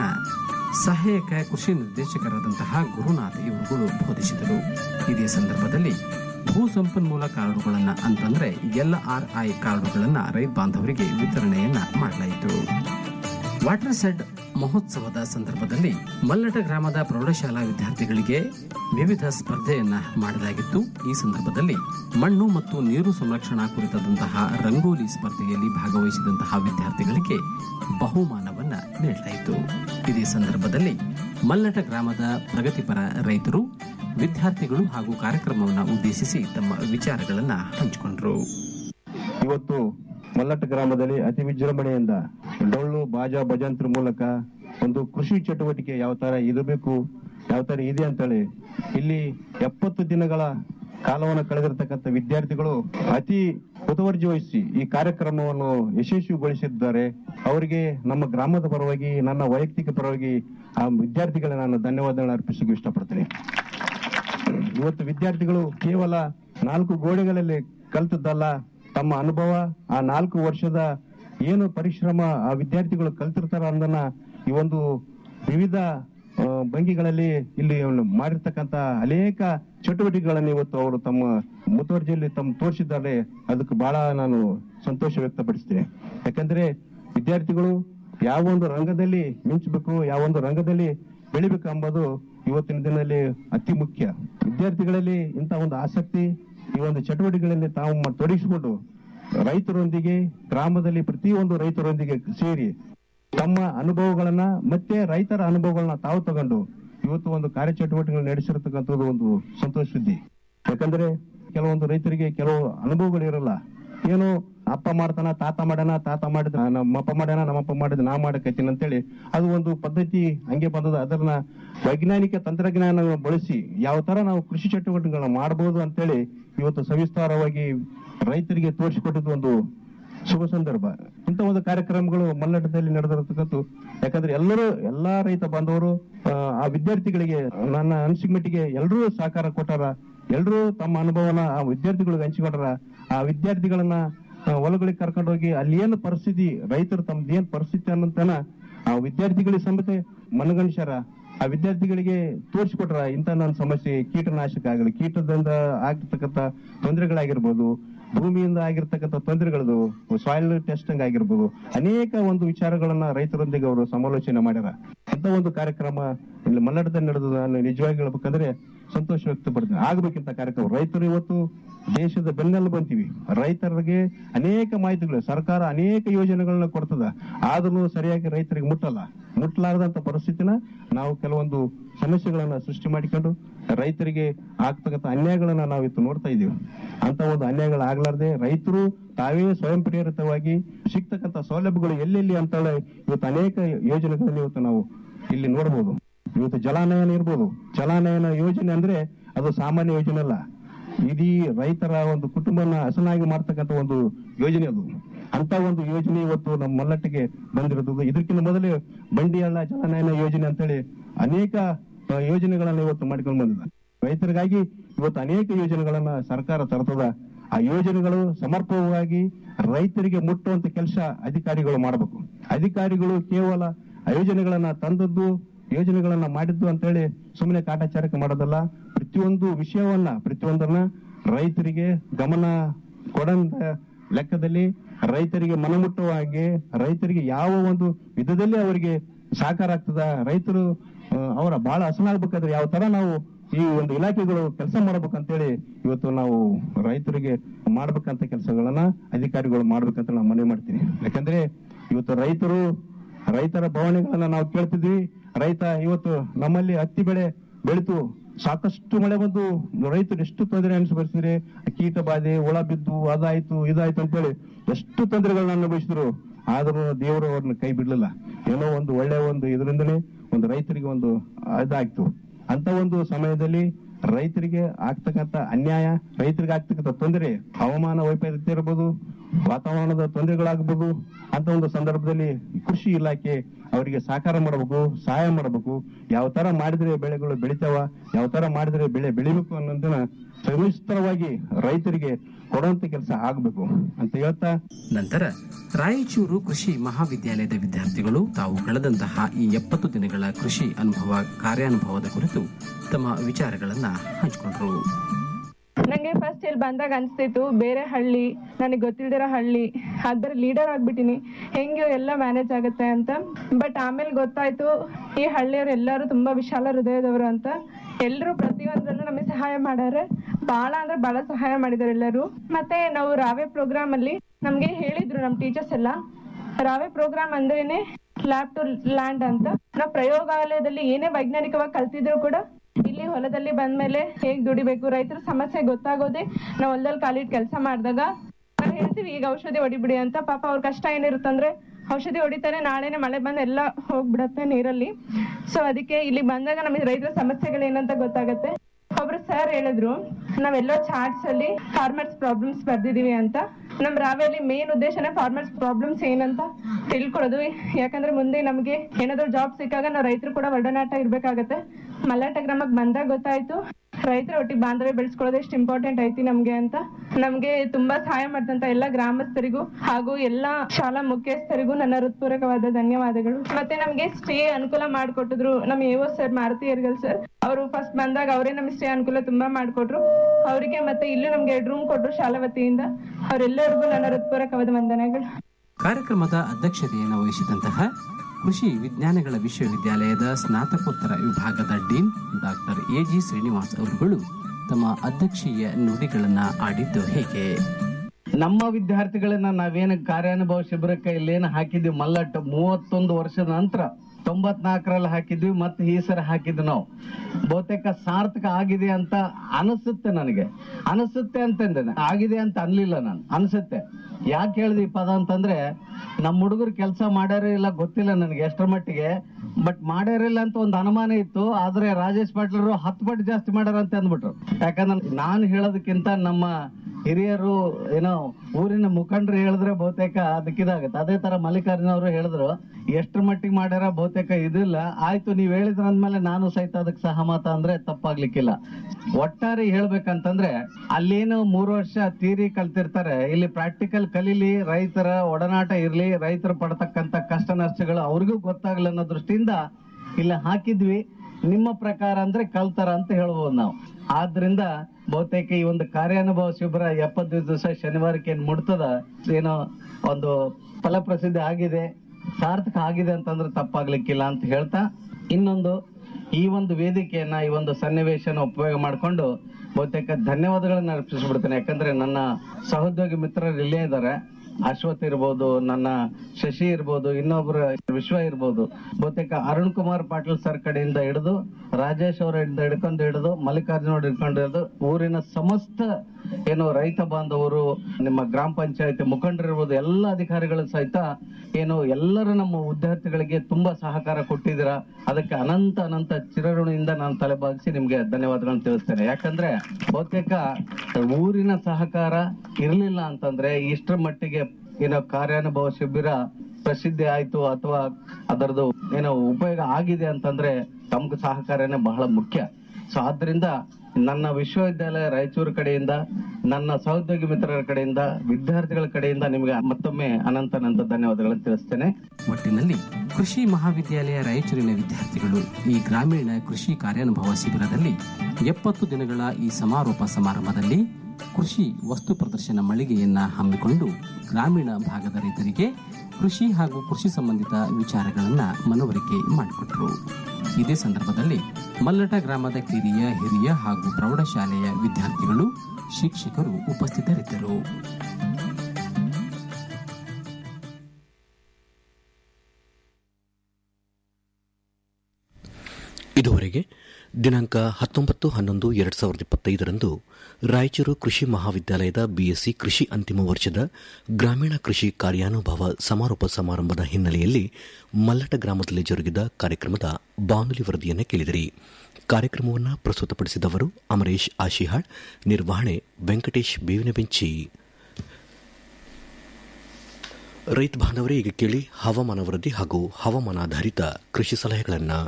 ಸಹಾಯಕ ಕೃಷಿ ನಿರ್ದೇಶಕರಾದಂತಹ ಗುರುನಾಥ್ ಇವರುಗಳು ಬೋಧಿಸಿದರು ಇದೇ ಸಂದರ್ಭದಲ್ಲಿ ಭೂ ಸಂಪನ್ಮೂಲ ಕಾರ್ಡುಗಳನ್ನ ಅಂತಂದ್ರೆ ಎಲ್ ಆರ್ ಐ ಕಾರ್ಡುಗಳನ್ನ ರೈತ ಬಾಂಧವರಿಗೆ ವಿತರಣೆಯನ್ನ ಮಾಡಲಾಯಿತು ವಾಟರ್ ಸೆಡ್ ಮಹೋತ್ಸವದ ಸಂದರ್ಭದಲ್ಲಿ ಮಲ್ಲಟ ಗ್ರಾಮದ ಪ್ರೌಢಶಾಲಾ ವಿದ್ಯಾರ್ಥಿಗಳಿಗೆ ವಿವಿಧ ಸ್ಪರ್ಧೆಯನ್ನ ಮಾಡಲಾಗಿತ್ತು ಈ ಸಂದರ್ಭದಲ್ಲಿ ಮಣ್ಣು ಮತ್ತು ನೀರು ಸಂರಕ್ಷಣಾ ಕುರಿತಾದಂತಹ ರಂಗೋಲಿ ಸ್ಪರ್ಧೆಯಲ್ಲಿ ಭಾಗವಹಿಸಿದಂತಹ ವಿದ್ಯಾರ್ಥಿಗಳಿಗೆ ಬಹುಮಾನವನ್ನ ನೀಡಲಾಯಿತು ಇದೇ ಸಂದರ್ಭದಲ್ಲಿ ಮಲ್ಲಟ ಗ್ರಾಮದ ಪ್ರಗತಿಪರ ರೈತರು ವಿದ್ಯಾರ್ಥಿಗಳು ಹಾಗೂ ಕಾರ್ಯಕ್ರಮವನ್ನು ಉದ್ದೇಶಿಸಿ ತಮ್ಮ ವಿಚಾರಗಳನ್ನ ಹಂಚಿಕೊಂಡರು ಇವತ್ತು ಮಲ್ಲಟ್ಟ ಗ್ರಾಮದಲ್ಲಿ ಅತಿ ವಿಜೃಂಭಣೆಯಿಂದ ಡೊಳ್ಳು ಬಾಜಾ ಭಜಂತ್ರ ಮೂಲಕ ಒಂದು ಕೃಷಿ ಚಟುವಟಿಕೆ ಯಾವ ತರ ಇರಬೇಕು ಯಾವ ತರ ಇದೆ ಅಂತೇಳಿ ಇಲ್ಲಿ ಎಪ್ಪತ್ತು ದಿನಗಳ ಕಾಲವನ್ನು ಕಳೆದಿರತಕ್ಕಂಥ ವಿದ್ಯಾರ್ಥಿಗಳು ಅತಿ ಮುತುವರ್ಜಿ ವಹಿಸಿ ಈ ಕಾರ್ಯಕ್ರಮವನ್ನು ಯಶಸ್ವಿಗೊಳಿಸಿದ್ದಾರೆ ಅವರಿಗೆ ನಮ್ಮ ಗ್ರಾಮದ ಪರವಾಗಿ ನನ್ನ ವೈಯಕ್ತಿಕ ಪರವಾಗಿ ಆ ವಿದ್ಯಾರ್ಥಿಗಳಿಗೆ ನಾನು ಧನ್ಯವಾದಗಳನ್ನು ಅರ್ಪಿಸಕ್ಕೆ ಇಷ್ಟಪಡ್ತೇನೆ ಇವತ್ತು ವಿದ್ಯಾರ್ಥಿಗಳು ಕೇವಲ ನಾಲ್ಕು ಗೋಡೆಗಳಲ್ಲಿ ಕಲ್ತದ್ದಲ್ಲ ತಮ್ಮ ಅನುಭವ ಆ ನಾಲ್ಕು ವರ್ಷದ ಏನು ಪರಿಶ್ರಮ ಆ ವಿದ್ಯಾರ್ಥಿಗಳು ಕಲ್ತಿರ್ತಾರ ಅನ್ನೋದನ್ನ ಈ ಒಂದು ವಿವಿಧ ಆ, ಭಂಗಿಗಳಲ್ಲಿ ಇಲ್ಲಿ ಅವ್ನು ಮಾಡಿರ್ತಕ್ಕಂತ ಅನೇಕ ಚಟುವಟಿಕೆಗಳನ್ನು ಇವತ್ತು ಅವರು ತಮ್ಮ ಮುತುವರ್ಜಿಯಲ್ಲಿ ತಮ್ಮ ತೋರಿಸಿದ್ದಾರೆ ಅದಕ್ಕೆ ಬಹಳ ನಾನು ಸಂತೋಷ ವ್ಯಕ್ತಪಡಿಸ್ತೇನೆ ಯಾಕಂದ್ರೆ ವಿದ್ಯಾರ್ಥಿಗಳು ಯಾವ ಒಂದು ರಂಗದಲ್ಲಿ ಮಿಂಚಬೇಕು ಯಾವ ಒಂದು ರಂಗದಲ್ಲಿ ಬೆಳಿಬೇಕು ಎಂಬುದು ಇವತ್ತಿನ ದಿನದಲ್ಲಿ ಅತಿ ಮುಖ್ಯ ವಿದ್ಯಾರ್ಥಿಗಳಲ್ಲಿ ಇಂಥ ಒಂದು ಆಸಕ್ತಿ ಈ ಒಂದು ಚಟುವಟಿಕೆಗಳಲ್ಲಿ ತಾವು ಮ- ತೊಡಗಿಸಿಕೊಂಡು ರೈತರೊಂದಿಗೆ ಗ್ರಾಮದಲ್ಲಿ ಪ್ರತಿಯೊಂದು ರೈತರೊಂದಿಗೆ ಸೇರಿ ತಮ್ಮ ಅನುಭವಗಳನ್ನ ಮತ್ತೆ ರೈತರ ಅನುಭವಗಳನ್ನ ತಾವು ತಗೊಂಡು ಇವತ್ತು ಒಂದು ಕಾರ್ಯಚಟುವಟಿಕೆಗಳು ನಡೆಸಿರ್ತಕ್ಕಂಥದ್ದು ಒಂದು ಸಂತೋಷ ಸುದ್ದಿ ಯಾಕಂದ್ರೆ ಕೆಲವೊಂದು ರೈತರಿಗೆ ಕೆಲವು ಅನುಭವಗಳು ಇರಲ್ಲ ಏನು ಅಪ್ಪ ಮಾಡ್ತಾನ ತಾತ ಮಾಡ್ಯಾನ ತಾತ ಮಾಡಿದ ನಮ್ಮಪ್ಪ ಮಾಡ್ಯಾನ ನಮ್ಮಪ್ಪ ಮಾಡಿದ ನಾ ಮಾಡಕತ್ತೀನಿ ಅಂತೇಳಿ ಅದು ಒಂದು ಪದ್ಧತಿ ಹಂಗೆ ಬಂದದ ಅದನ್ನ ವೈಜ್ಞಾನಿಕ ತಂತ್ರಜ್ಞಾನ ಬಳಸಿ ಯಾವ ತರ ನಾವು ಕೃಷಿ ಚಟುವಟಿಕೆಗಳನ್ನ ಮಾಡಬಹುದು ಅಂತೇಳಿ ಇವತ್ತು ಸವಿಸ್ತಾರವಾಗಿ ರೈತರಿಗೆ ತೋರಿಸಿಕೊಟ್ಟಿದ್ದು ಒಂದು ಶುಭ ಸಂದರ್ಭ ಇಂಥ ಒಂದು ಕಾರ್ಯಕ್ರಮಗಳು ಮಲ್ಲಟದಲ್ಲಿ ನಡೆದಿರತಕ್ಕಂಥ ಯಾಕಂದ್ರೆ ಎಲ್ಲರೂ ಎಲ್ಲಾ ರೈತ ಬಾಂಧವರು ಆ, ಆ ವಿದ್ಯಾರ್ಥಿಗಳಿಗೆ ನನ್ನ ಅನಿಸಿಕೆ ಮಟ್ಟಿಗೆ ಎಲ್ಲರೂ ಸಹಕಾರ ಕೊಟ್ಟಾರ ಎಲ್ಲರೂ ತಮ್ಮ ಅನುಭವನ ಆ ವಿದ್ಯಾರ್ಥಿಗಳಿಗೆ ಹಂಚಿಕೊಂಡಾರ ಆ ವಿದ್ಯಾರ್ಥಿಗಳನ್ನ ಆ, ಹೊಲಗಳಿಗೆ ಕರ್ಕೊಂಡು ಹೋಗಿ ಅಲ್ಲಿ ಏನು ಪರಿಸ್ಥಿತಿ ರೈತರು ತಮ್ದು ಏನ್ ಪರಿಸ್ಥಿತಿ ಅನ್ನೋಂತನ ಆ ವಿದ್ಯಾರ್ಥಿಗಳಿಗೆ ಸಮೇತ ಮನಗಣಿಸ್ಯಾರ ಆ ವಿದ್ಯಾರ್ಥಿಗಳಿಗೆ ತೋರಿಸ್ಕೊಟ್ರ ಇಂಥ ನನ್ನ ಸಮಸ್ಯೆ ಕೀಟನಾಶಕ ಆಗಲಿ ಕೀಟದಿಂದ ಆಗಿರ್ತಕ್ಕಂಥ ತೊಂದರೆಗಳಾಗಿರ್ಬೋದು ಭೂಮಿಯಿಂದ ಆಗಿರ್ತಕ್ಕಂಥ ತೊಂದರೆಗಳದು ಸಾಯಿಲ್ ಟೆಸ್ಟಿಂಗ್ ಆಗಿರ್ಬೋದು ಅನೇಕ ಒಂದು ವಿಚಾರಗಳನ್ನ ರೈತರೊಂದಿಗೆ ಅವರು ಸಮಾಲೋಚನೆ ಮಾಡ್ಯಾರ ಅಂತ ಒಂದು ಕಾರ್ಯಕ್ರಮ ಇಲ್ಲಿ ಮಲ್ಲಡದಲ್ಲಿ ನಡೆದು ನಾನು ನಿಜವಾಗಿ ಹೇಳ್ಬೇಕಂದ್ರೆ ಸಂತೋಷ ವ್ಯಕ್ತಪಡ್ತೀನಿ ಆಗ್ಬೇಕಿಂತ ಕಾರ್ಯಕ್ರಮ ರೈತರು ಇವತ್ತು ದೇಶದ ಬೆನ್ನೆಲುಬು ಅಂತೀವಿ ರೈತರಿಗೆ ಅನೇಕ ಮಾಹಿತಿಗಳು ಸರ್ಕಾರ ಅನೇಕ ಯೋಜನೆಗಳನ್ನ ಕೊಡ್ತದ ಆದ್ರೂ ಸರಿಯಾಗಿ ರೈತರಿಗೆ ಮುಟ್ಟಲ್ಲ ಮುಟ್ಟಲಾರದಂತ ಪರಿಸ್ಥಿತಿನ ನಾವು ಕೆಲವೊಂದು ಸಮಸ್ಯೆಗಳನ್ನ ಸೃಷ್ಟಿ ಮಾಡಿಕೊಂಡು ರೈತರಿಗೆ ಆಗ್ತಕ್ಕಂಥ ಅನ್ಯಾಯಗಳನ್ನ ನಾವು ಇವತ್ತು ನೋಡ್ತಾ ಇದೀವಿ ಅಂತ ಒಂದು ಅನ್ಯಾಯಗಳಾಗ್ಲಾರ್ದೆ ರೈತರು ತಾವೇ ಸ್ವಯಂ ಪ್ರೇರಿತವಾಗಿ ಸಿಗ್ತಕ್ಕಂಥ ಸೌಲಭ್ಯಗಳು ಎಲ್ಲೆಲ್ಲಿ ಅಂತ ಇವತ್ತು ಅನೇಕ ಯೋಜನೆಗಳನ್ನ ಇವತ್ತು ನಾವು ಇಲ್ಲಿ ನೋಡಬಹುದು ಇವತ್ತು ಜಲಾನಯನ ಇರ್ಬೋದು ಜಲಾನಯನ ಯೋಜನೆ ಅಂದ್ರೆ ಅದು ಸಾಮಾನ್ಯ ಯೋಜನೆ ಅಲ್ಲ ಇಡೀ ರೈತರ ಒಂದು ಕುಟುಂಬನ ಹಸನಾಗಿ ಮಾಡ್ತಕ್ಕಂಥ ಒಂದು ಯೋಜನೆ ಅದು ಅಂತ ಒಂದು ಯೋಜನೆ ಇವತ್ತು ನಮ್ಮ ಮಲ್ಲಟ್ಟಿಗೆ ಬಂದಿರೋದು ಇದಕ್ಕಿಂತ ಮೊದಲೇ ಬಂಡಿಯಲ್ಲ ಜಲಾನಯನ ಯೋಜನೆ ಅಂತೇಳಿ ಅನೇಕ ಆ, ಯೋಜನೆಗಳನ್ನ ಇವತ್ತು ಮಾಡ್ಕೊಂಡು ಬಂದಿದೆ ರೈತರಿಗಾಗಿ ಇವತ್ತು ಅನೇಕ ಯೋಜನೆಗಳನ್ನ ಸರ್ಕಾರ ತರ್ತದ ಆ ಯೋಜನೆಗಳು ಸಮರ್ಪಕವಾಗಿ ರೈತರಿಗೆ ಮುಟ್ಟುವಂತ ಕೆಲಸ ಅಧಿಕಾರಿಗಳು ಮಾಡಬೇಕು ಅಧಿಕಾರಿಗಳು ಕೇವಲ ಆ ಯೋಜನೆಗಳನ್ನ ತಂದದ್ದು ಯೋಜನೆಗಳನ್ನ ಮಾಡಿದ್ದು ಅಂತೇಳಿ ಸುಮ್ಮನೆ ಕಾಟಾಚಾರಕ್ಕೆ ಮಾಡೋದಲ್ಲ ಪ್ರತಿಯೊಂದು ವಿಷಯವನ್ನ ಪ್ರತಿಯೊಂದನ್ನ ರೈತರಿಗೆ ಗಮನ ಕೊಡಂತ ಲೆಕ್ಕದಲ್ಲಿ ರೈತರಿಗೆ ಮನಮುಟ್ಟುವ ಹಾಗೆ ರೈತರಿಗೆ ಯಾವ ಒಂದು ವಿಧದಲ್ಲಿ ಅವರಿಗೆ ಸಾಕಾರ ಆಗ್ತದ ರೈತರು ಆ, ಅವರ ಬಹಳ ಹಸನಾಗ್ಬೇಕಾದ್ರೆ ಯಾವ ತರ ನಾವು ಈ ಒಂದು ಇಲಾಖೆಗಳು ಕೆಲಸ ಮಾಡ್ಬೇಕಂತೇಳಿ ಇವತ್ತು ನಾವು ರೈತರಿಗೆ ಮಾಡ್ಬೇಕಂತ ಕೆಲಸಗಳನ್ನ ಅಧಿಕಾರಿಗಳು ಮಾಡ್ಬೇಕಂತ ನಾನು ಮನವಿ ಮಾಡ್ತೀನಿ ಯಾಕಂದ್ರೆ ಇವತ್ತು ರೈತರು ರೈತರ ಭಾವನೆಗಳನ್ನ ನಾವು ಕೇಳ್ತಿದ್ವಿ ರೈತ ಇವತ್ತು ನಮ್ಮಲ್ಲಿ ಹತ್ತಿ ಬೆಳೆ ಬೆಳೆತು ಸಾಕಷ್ಟು ಮಳೆ ಬಂದು ರೈತರು ಎಷ್ಟು ತೊಂದರೆ ಅನುಭವಿಸಿದ್ರೆ ಕೀಟ ಬಾಧೆ ಹುಳ ಬಿದ್ದು ಅದಾಯ್ತು ಇದಾಯ್ತು ಅಂತೇಳಿ ಎಷ್ಟು ತೊಂದರೆಗಳನ್ನ ಅನುಭವಿಸಿದ್ರು ಆದರೂ ದೇವರು ಅವ್ರನ್ನ ಕೈ ಬಿಡ್ಲಿಲ್ಲ ಏನೋ ಒಂದು ಒಳ್ಳೆ ಒಂದು ಇದರಿಂದನೇ ಒಂದು ರೈತರಿಗೆ ಒಂದು ಇದಾಯ್ತು ಅಂತ ಒಂದು ಸಮಯದಲ್ಲಿ ರೈತರಿಗೆ ಆಗ್ತಕ್ಕಂಥ ಅನ್ಯಾಯ ರೈತರಿಗೆ ಆಗ್ತಕ್ಕಂಥ ತೊಂದರೆ ಹವಾಮಾನ ವೈಪರೀತ್ಯ ಇರ್ಬೋದು ವಾತಾವರಣದ ತೊಂದರೆಗಳಾಗಬಹುದು ಅಂತ ಒಂದು ಸಂದರ್ಭದಲ್ಲಿ ಕೃಷಿ ಇಲಾಖೆ ಅವರಿಗೆ ಸಹಕಾರ ಮಾಡಬೇಕು ಸಹಾಯ ಮಾಡಬೇಕು ಯಾವ ತರ ಮಾಡಿದ್ರೆ ಬೆಳೆಗಳು ಬೆಳಿತಾವ ಯಾವ ತರ ಮಾಡಿದ್ರೆ ಬೆಳೆ ಬೆಳಿಬೇಕು ಅನ್ನೋದನ್ನ ಸವಿಸ್ತರವಾಗಿ ರೈತರಿಗೆ ಕೊಡುವಂತ ಕೆಲಸ ಆಗ್ಬೇಕು ಅಂತ ಹೇಳ್ತಾ ನಂತರ ರಾಯಚೂರು ಕೃಷಿ ಮಹಾವಿದ್ಯಾಲಯದ ವಿದ್ಯಾರ್ಥಿಗಳು ತಾವು ಕಳೆದಂತಹ ಈ ಎಪ್ಪತ್ತು ದಿನಗಳ ಕೃಷಿ ಅನುಭವ ಕಾರ್ಯಾನುಭವದ ಕುರಿತು ತಮ್ಮ ವಿಚಾರಗಳನ್ನ ಹಂಚಿಕೊಂಡ್ರು ನಂಗೆ ಫಸ್ಟ್ ಇಲ್ಲಿ ಬಂದಾಗ ಅನ್ಸ್ತಿತ್ತು ಬೇರೆ ಹಳ್ಳಿ ನನಗೆ ಗೊತ್ತಿಲ್ದಿರೋ ಹಳ್ಳಿ ಅದ್ರ ಲೀಡರ್ ಆಗ್ಬಿಟ್ಟಿನಿ ಹೆಂಗೆ ಎಲ್ಲ ಮ್ಯಾನೇಜ್ ಆಗುತ್ತೆ ಅಂತ ಬಟ್ ಆಮೇಲೆ ಗೊತ್ತಾಯ್ತು ಈ ಹಳ್ಳಿಯವ್ರು ಎಲ್ಲರೂ ತುಂಬಾ ವಿಶಾಲ ಹೃದಯದವರು ಅಂತ ಎಲ್ಲರೂ ಪ್ರತಿಯೊಂದರಲ್ಲೂ ನಮಗೆ ಸಹಾಯ ಮಾಡ್ಯಾರ ಬಹಳ ಅಂದ್ರೆ ಬಹಳ ಸಹಾಯ ಮಾಡಿದಾರೆ ಎಲ್ಲರೂ ಮತ್ತೆ ನಾವು ರಾವೆ ಪ್ರೋಗ್ರಾಮ್ ಅಲ್ಲಿ ನಮ್ಗೆ ಹೇಳಿದ್ರು ನಮ್ ಟೀಚರ್ಸ್ ಎಲ್ಲ ರಾವೆ ಪ್ರೋಗ್ರಾಮ್ ಅಂದ್ರೇನೆ ಲ್ಯಾಬ್ ಟು ಲ್ಯಾಂಡ್ ಅಂತ ನಾವು ಪ್ರಯೋಗಾಲಯದಲ್ಲಿ ಏನೇ ವೈಜ್ಞಾನಿಕವಾಗಿ ಕಲ್ತಿದ್ರು ಕೂಡ ಇಲ್ಲಿ ಹೊಲದಲ್ಲಿ ಬಂದ್ಮೇಲೆ ಹೇಗ್ ದುಡಿಬೇಕು ರೈತರ ಸಮಸ್ಯೆ ಗೊತ್ತಾಗೋದೇ ನಾವು ಹೊಲದಲ್ಲಿ ಕಾಲಿಟ್ಟು ಕೆಲಸ ಮಾಡಿದಾಗ ನಾವ್ ಹೇಳ್ತೀವಿ ಈಗ ಔಷಧಿ ಹೊಡಿಬಿಡಿ ಅಂತ ಪಾಪ ಅವ್ರ ಕಷ್ಟ ಏನಿರುತ್ತಂದ್ರೆ ಔಷಧಿ ಹೊಡಿತಾರೆ ನಾಳೆನೆ ಮಳೆ ಬಂದ್ ಎಲ್ಲ ಹೋಗ್ಬಿಡತ್ತೆ ನೀರಲ್ಲಿ ಸೊ ಅದಕ್ಕೆ ಇಲ್ಲಿ ಬಂದಾಗ ನಮಗೆ ರೈತರ ಸಮಸ್ಯೆಗಳು ಏನಂತ ಗೊತ್ತಾಗತ್ತೆ ಒಬ್ರು ಸರ್ ಹೇಳಿದ್ರು ನಾವೆಲ್ಲೋ ಚಾರ್ಟ್ಸ್ ಅಲ್ಲಿ ಫಾರ್ಮರ್ಸ್ ಪ್ರಾಬ್ಲಮ್ಸ್ ಬರ್ದಿದೀವಿ ಅಂತ ನಮ್ ರಾವೆಯಲ್ಲಿ ಮೇನ್ ಉದ್ದೇಶನೇ ಫಾರ್ಮರ್ಸ್ ಪ್ರಾಬ್ಲಮ್ಸ್ ಏನಂತ ತಿಳ್ಕೊಳ್ಳೋದು ಯಾಕಂದ್ರೆ ಮುಂದೆ ನಮ್ಗೆ ಏನಾದ್ರು ಜಾಬ್ ಸಿಕ್ಕಾಗ ನಾವು ರೈತರು ಕೂಡ ಒಡನಾಟ ಇರ್ಬೇಕಾಗತ್ತೆ ಮಲ್ಲಾಟ ಗ್ರಾಮಕ್ಕೆ ಬಂದಾಗ ಗೊತ್ತಾಯ್ತು ರೈತರ ಒಟ್ಟಿಗೆ ಬಾಂಧವ್ಯ ಬೆಳೆಸ್ಕೊಳ್ಳೋದು ಎಷ್ಟು ಇಂಪಾರ್ಟೆಂಟ್ ಐತಿ ನಮ್ಗೆ ಅಂತ ನಮ್ಗೆ ತುಂಬಾ ಸಹಾಯ ಮಾಡಿದಂತ ಎಲ್ಲಾ ಗ್ರಾಮಸ್ಥರಿಗೂ ಹಾಗೂ ಎಲ್ಲಾ ಶಾಲಾ ಮುಖ್ಯಸ್ಥರಿಗೂ ನನ್ನ ಹೃತ್ಪೂರ್ವಕವಾದ ಧನ್ಯವಾದಗಳು ಮತ್ತೆ ನಮ್ಗೆ ಸ್ಟೇ ಅನುಕೂಲ ಮಾಡಿಕೊಟ್ಟಿದ್ರು ನಮ್ AO sir Maruti Ergal sir ಅವರು ಫಸ್ಟ್ ಬಂದಾಗ ಅವರೇ ನಮ್ಗೆ ಸ್ಟೇ ಅನುಕೂಲ ತುಂಬಾ ಮಾಡಿಕೊಟ್ರು ಅವರಿಗೆ ಮತ್ತೆ ಇಲ್ಲೂ ನಮ್ಗೆ ಎರಡು ರೂಮ್ ಕೊಟ್ರು ಶಾಲಾ ವತಿಯಿಂದ ಅವರೆಲ್ಲರಿಗೂ ನನ್ನ ಹೃತ್ಪೂರ್ವಕವಾದ ವಂದನೆಗಳು ಕಾರ್ಯಕ್ರಮದ ಅಧ್ಯಕ್ಷತೆಯನ್ನು ವಹಿಸಿದಂತಹ ಕೃಷಿ ವಿಜ್ಞಾನಗಳ ವಿಶ್ವವಿದ್ಯಾಲಯದ ಸ್ನಾತಕೋತ್ತರ ವಿಭಾಗದ ಡೀನ್ ಡಾಕ್ಟರ್ ಎಜಿ ಶ್ರೀನಿವಾಸ್ ಅವರುಗಳು ತಮ್ಮ ಅಧ್ಯಕ್ಷೀಯ ನುಡಿಗಳನ್ನ ಆಡಿದ್ದು ಹೇಗೆ ನಮ್ಮ ವಿದ್ಯಾರ್ಥಿಗಳನ್ನ ನಾವೇನು ಕಾರ್ಯಾನುಭವ ಶಿಬಿರಕ್ಕೆ ಇಲ್ಲೇನು ಹಾಕಿದ್ವಿ ಮಲ್ಲಟ್ ಮೂವತ್ತೊಂದು ವರ್ಷದ ನಂತರ ತೊಂಬತ್ನಾಲ್ಕರಲ್ಲಿ ಹಾಕಿದ್ವಿ ಮತ್ತೆ ಈ ಸರಿ ಹಾಕಿದ್ವಿ ನಾವು ಬಹುತೇಕ ಸಾರ್ಥಕ ಆಗಿದೆ ಅಂತ ಅನಿಸುತ್ತೆ ನನಗೆ ಅನಿಸುತ್ತೆ ಅಂತಂದೆ ಆಗಿದೆ ಅಂತ ಅನ್ಲಿಲ್ಲ ನಾನು ಅನಿಸುತ್ತೆ ಯಾಕೆ ಹೇಳಿದೆ ಈ ಪದ ಅಂತಂದ್ರೆ ನಮ್ಮ ಹುಡುಗರು ಕೆಲಸ ಮಾಡ್ಯಾರ ಇಲ್ಲ ಗೊತ್ತಿಲ್ಲ ನನಗೆ ಎಷ್ಟರ ಮಟ್ಟಿಗೆ ಬಟ್ ಮಾಡ್ಯಾರಿಲ್ಲ ಅಂತ ಒಂದು ಅನುಮಾನ ಇತ್ತು ಆದ್ರೆ ರಾಜೇಶ್ ಪಾಟೀಲ್ರು ಹತ್ತು ಪಟ್ಟು ಜಾಸ್ತಿ ಮಾಡ್ಯಾರ ಅಂತ ಅಂದ್ಬಿಟ್ರು ಯಾಕಂದ್ರೆ ನಾನು ಹೇಳೋದಕ್ಕಿಂತ ನಮ್ಮ ಹಿರಿಯರು ಏನೋ ಊರಿನ ಮುಖಂಡರು ಹೇಳಿದ್ರೆ ಬಹುತೇಕ ಅದಕ್ಕಿದಾಗತ್ತೆ ಅದೇ ತರ ಮಲ್ಲಿಕಾರ್ಜುನ ಅವರು ಹೇಳಿದ್ರು ಎಷ್ಟ್ರ ಮಟ್ಟಿಗೆ ಮಾಡ್ಯಾರ ಬಹುತೇಕ ಇದಿಲ್ಲ ಆಯ್ತು ನೀವ್ ಹೇಳಿದ್ರ ಅಂದ್ಮೇಲೆ ನಾನು ಸಹಿತ ಅದಕ್ಕೆ ಸಹಮತ ಅಂದ್ರೆ ತಪ್ಪಾಗ್ಲಿಕ್ಕಿಲ್ಲ ಒಟ್ಟಾರೆ ಹೇಳ್ಬೇಕಂತಂದ್ರೆ ಅಲ್ಲೇನು ಮೂರು ವರ್ಷ ಥಿಯರಿ ಕಲ್ತಿರ್ತಾರೆ ಇಲ್ಲಿ ಪ್ರಾಕ್ಟಿಕಲ್ ಕಲೀಲಿ ರೈತರ ಒಡನಾಟ ಇರ್ಲಿ ರೈತರು ಪಡ್ತಕ್ಕಂತ ಕಷ್ಟ ನಷ್ಟಗಳು ಅವ್ರಿಗೂ ಗೊತ್ತಾಗ್ಲಿ ಅನ್ನೋ ದೃಷ್ಟಿಯಿಂದ ಇಲ್ಲಿ ಹಾಕಿದ್ವಿ ನಿಮ್ಮ ಪ್ರಕಾರ ಅಂದ್ರೆ ಕಲ್ತಾರ ಅಂತ ಹೇಳ್ಬೋದು ನಾವು ಆದ್ರಿಂದ ಬಹುತೇಕ ಈ ಒಂದು ಕಾರ್ಯಾನುಭವ ಶಿಬಿರ ಎಪ್ಪತ್ತು ದಿವಸ ಶನಿವಾರಕ್ಕೆ ಏನ್ ಮುಡ್ತದ ಏನೋ ಒಂದು ಫಲಪ್ರಸಿದ್ಧಿ ಆಗಿದೆ ಸಾರ್ಥಕ ಆಗಿದೆ ಅಂತಂದ್ರೆ ತಪ್ಪಾಗ್ಲಿಕ್ಕಿಲ್ಲ ಅಂತ ಹೇಳ್ತಾ ಇನ್ನೊಂದು ಈ ಒಂದು ವೇದಿಕೆಯನ್ನ ಈ ಒಂದು ಸನ್ನಿವೇಶನ ಉಪಯೋಗ ಮಾಡ್ಕೊಂಡು ಬಹುತೇಕ ಧನ್ಯವಾದಗಳನ್ನ ಅರ್ಪಿಸ್ಬಿಡ್ತೇನೆ ಯಾಕಂದ್ರೆ ನನ್ನ ಸಹೋದ್ಯೋಗಿ ಮಿತ್ರರು ಇಲ್ಲೇ ಇದ್ದಾರೆ ಅಶ್ವಥ್ ಇರ್ಬೋದು ನನ್ನ ಶಶಿ ಇರ್ಬೋದು ಇನ್ನೊಬ್ರು ವಿಶ್ವ ಇರ್ಬೋದು ಬಹುತೇಕ ಅರುಣ್ ಕುಮಾರ್ ಪಾಟೀಲ್ ಸರ್ ಕಡೆಯಿಂದ ಹಿಡಿದು ರಾಜೇಶ್ ಅವರಿಂದ ಹಿಡ್ಕೊಂಡು ಹಿಡಿದು ಮಲ್ಲಿಕಾರ್ಜುನ ಅವ್ರು ಹಿಡ್ಕೊಂಡು ಹಿಡಿದು ಊರಿನ ಸಮಸ್ತ ಏನು ರೈತ ಬಾಂಧವರು ನಿಮ್ಮ ಗ್ರಾಮ ಪಂಚಾಯತಿ ಮುಖಂಡರಿರ್ಬೋದು ಎಲ್ಲ ಅಧಿಕಾರಿಗಳು ಸಹಿತ ಏನು ಎಲ್ಲರೂ ನಮ್ಮ ವಿದ್ಯಾರ್ಥಿಗಳಿಗೆ ತುಂಬಾ ಸಹಕಾರ ಕೊಟ್ಟಿದ್ದೀರಾ ಅದಕ್ಕೆ ಅನಂತ ಅನಂತ ಚಿರಋಣಿಯಿಂದ ನಾನು ತಲೆಬಾಗಿಸಿ ನಿಮ್ಗೆ ಧನ್ಯವಾದಗಳನ್ನು ತಿಳಿಸ್ತೇನೆ ಯಾಕಂದ್ರೆ ಬಹುತೇಕ ಊರಿನ ಸಹಕಾರ ಇರ್ಲಿಲ್ಲ ಅಂತಂದ್ರೆ ಇಷ್ಟರ ಮಟ್ಟಿಗೆ ಏನೋ ಕಾರ್ಯಾನುಭವ ಶಿಬಿರ ಪ್ರಸಿದ್ಧಿ ಆಯ್ತು ಅಥವಾ ಅದರದ್ದು ಏನೋ ಉಪಯೋಗ ಆಗಿದೆ ಅಂತಂದ್ರೆ ತಮ್ಗೆ ಸಹಕಾರನೇ ಬಹಳ ಮುಖ್ಯ ಸೊ ಆದ್ರಿಂದ ನನ್ನ ವಿಶ್ವವಿದ್ಯಾಲಯ ರಾಯಚೂರು ಕಡೆಯಿಂದ ನನ್ನ ಸಹೋದ್ಯೋಗಿ ಮಿತ್ರರ ಕಡೆಯಿಂದ ವಿದ್ಯಾರ್ಥಿಗಳ ಕಡೆಯಿಂದ ನಿಮಗೆ ಮತ್ತೊಮ್ಮೆ ಅನಂತ ಅನಂತ ಧನ್ಯವಾದಗಳನ್ನು ತಿಳಿಸ್ತೇನೆ ಒಟ್ಟಿನಲ್ಲಿ ಕೃಷಿ ಮಹಾವಿದ್ಯಾಲಯ ರಾಯಚೂರಿನ ವಿದ್ಯಾರ್ಥಿಗಳು ಈ ಗ್ರಾಮೀಣ ಕೃಷಿ ಕಾರ್ಯಾನುಭವ ಶಿಬಿರದಲ್ಲಿ ಎಪ್ಪತ್ತು ದಿನಗಳ ಈ ಸಮಾರೋಪ ಸಮಾರಂಭದಲ್ಲಿ ಕೃಷಿ ವಸ್ತು ಪ್ರದರ್ಶನ ಮಳಿಗೆಯನ್ನ ಹಮ್ಮಿಕೊಂಡು ಗ್ರಾಮೀಣ ಭಾಗದ ರೈತರಿಗೆ ಕೃಷಿ ಹಾಗೂ ಕೃಷಿ ಸಂಬಂಧಿತ ವಿಚಾರಗಳನ್ನ ಮನವರಿಕೆ ಮಾಡಿಕೊಟ್ರು ಇದೇ ಸಂದರ್ಭದಲ್ಲಿ ಮಲ್ಲಟ ಗ್ರಾಮದ ಕಿರಿಯ ಹಿರಿಯ ಹಾಗೂ ಪ್ರೌಢಶಾಲೆಯ ವಿದ್ಯಾರ್ಥಿಗಳು ಶಿಕ್ಷಕರು ಉಪಸ್ಥಿತರಿದ್ದರು ಇದುವರೆಗೆ ದಿನಾಂಕ ಹತ್ತೊಂಬತ್ತು ಹನ್ನೊಂದು ಎರಡು ಸಾವಿರದ ಇಪ್ಪತ್ತೈದರಂದು ರಾಯಚೂರು ಕೃಷಿ ಮಹಾವಿದ್ಯಾಲಯದ ಬಿಎಸ್ಸಿ ಕೃಷಿ ಅಂತಿಮ ವರ್ಷದ ಗ್ರಾಮೀಣ ಕೃಷಿ ಕಾರ್ಯಾನುಭವ ಸಮಾರೋಪ ಸಮಾರಂಭದ ಹಿನ್ನೆಲೆಯಲ್ಲಿ ಮಲ್ಲಟ ಗ್ರಾಮದಲ್ಲಿ ಜರುಗಿದ ಕಾರ್ಯಕ್ರಮದ ಬಾನುಲಿ ವರದಿಯನ್ನು ಕೇಳಿದಿರಿ ಕಾರ್ಯಕ್ರಮವನ್ನು ಪ್ರಸ್ತುತಪಡಿಸಿದವರು ಅಮರೇಶ್ ಆಶಿಹಾಳ್ ನಿರ್ವಹಣೆ ವೆಂಕಟೇಶ್ ಬೇವಿನ ಬೆಂಚಿ ರೈತ ಬಾಂಧವರೇ ಈಗ ಕೇಳಿ ಹವಾಮಾನ ವರದಿ ಹಾಗೂ ಹವಾಮಾನಾಧಾರಿತ ಕೃಷಿ ಸಲಹೆಗಳನ್ನು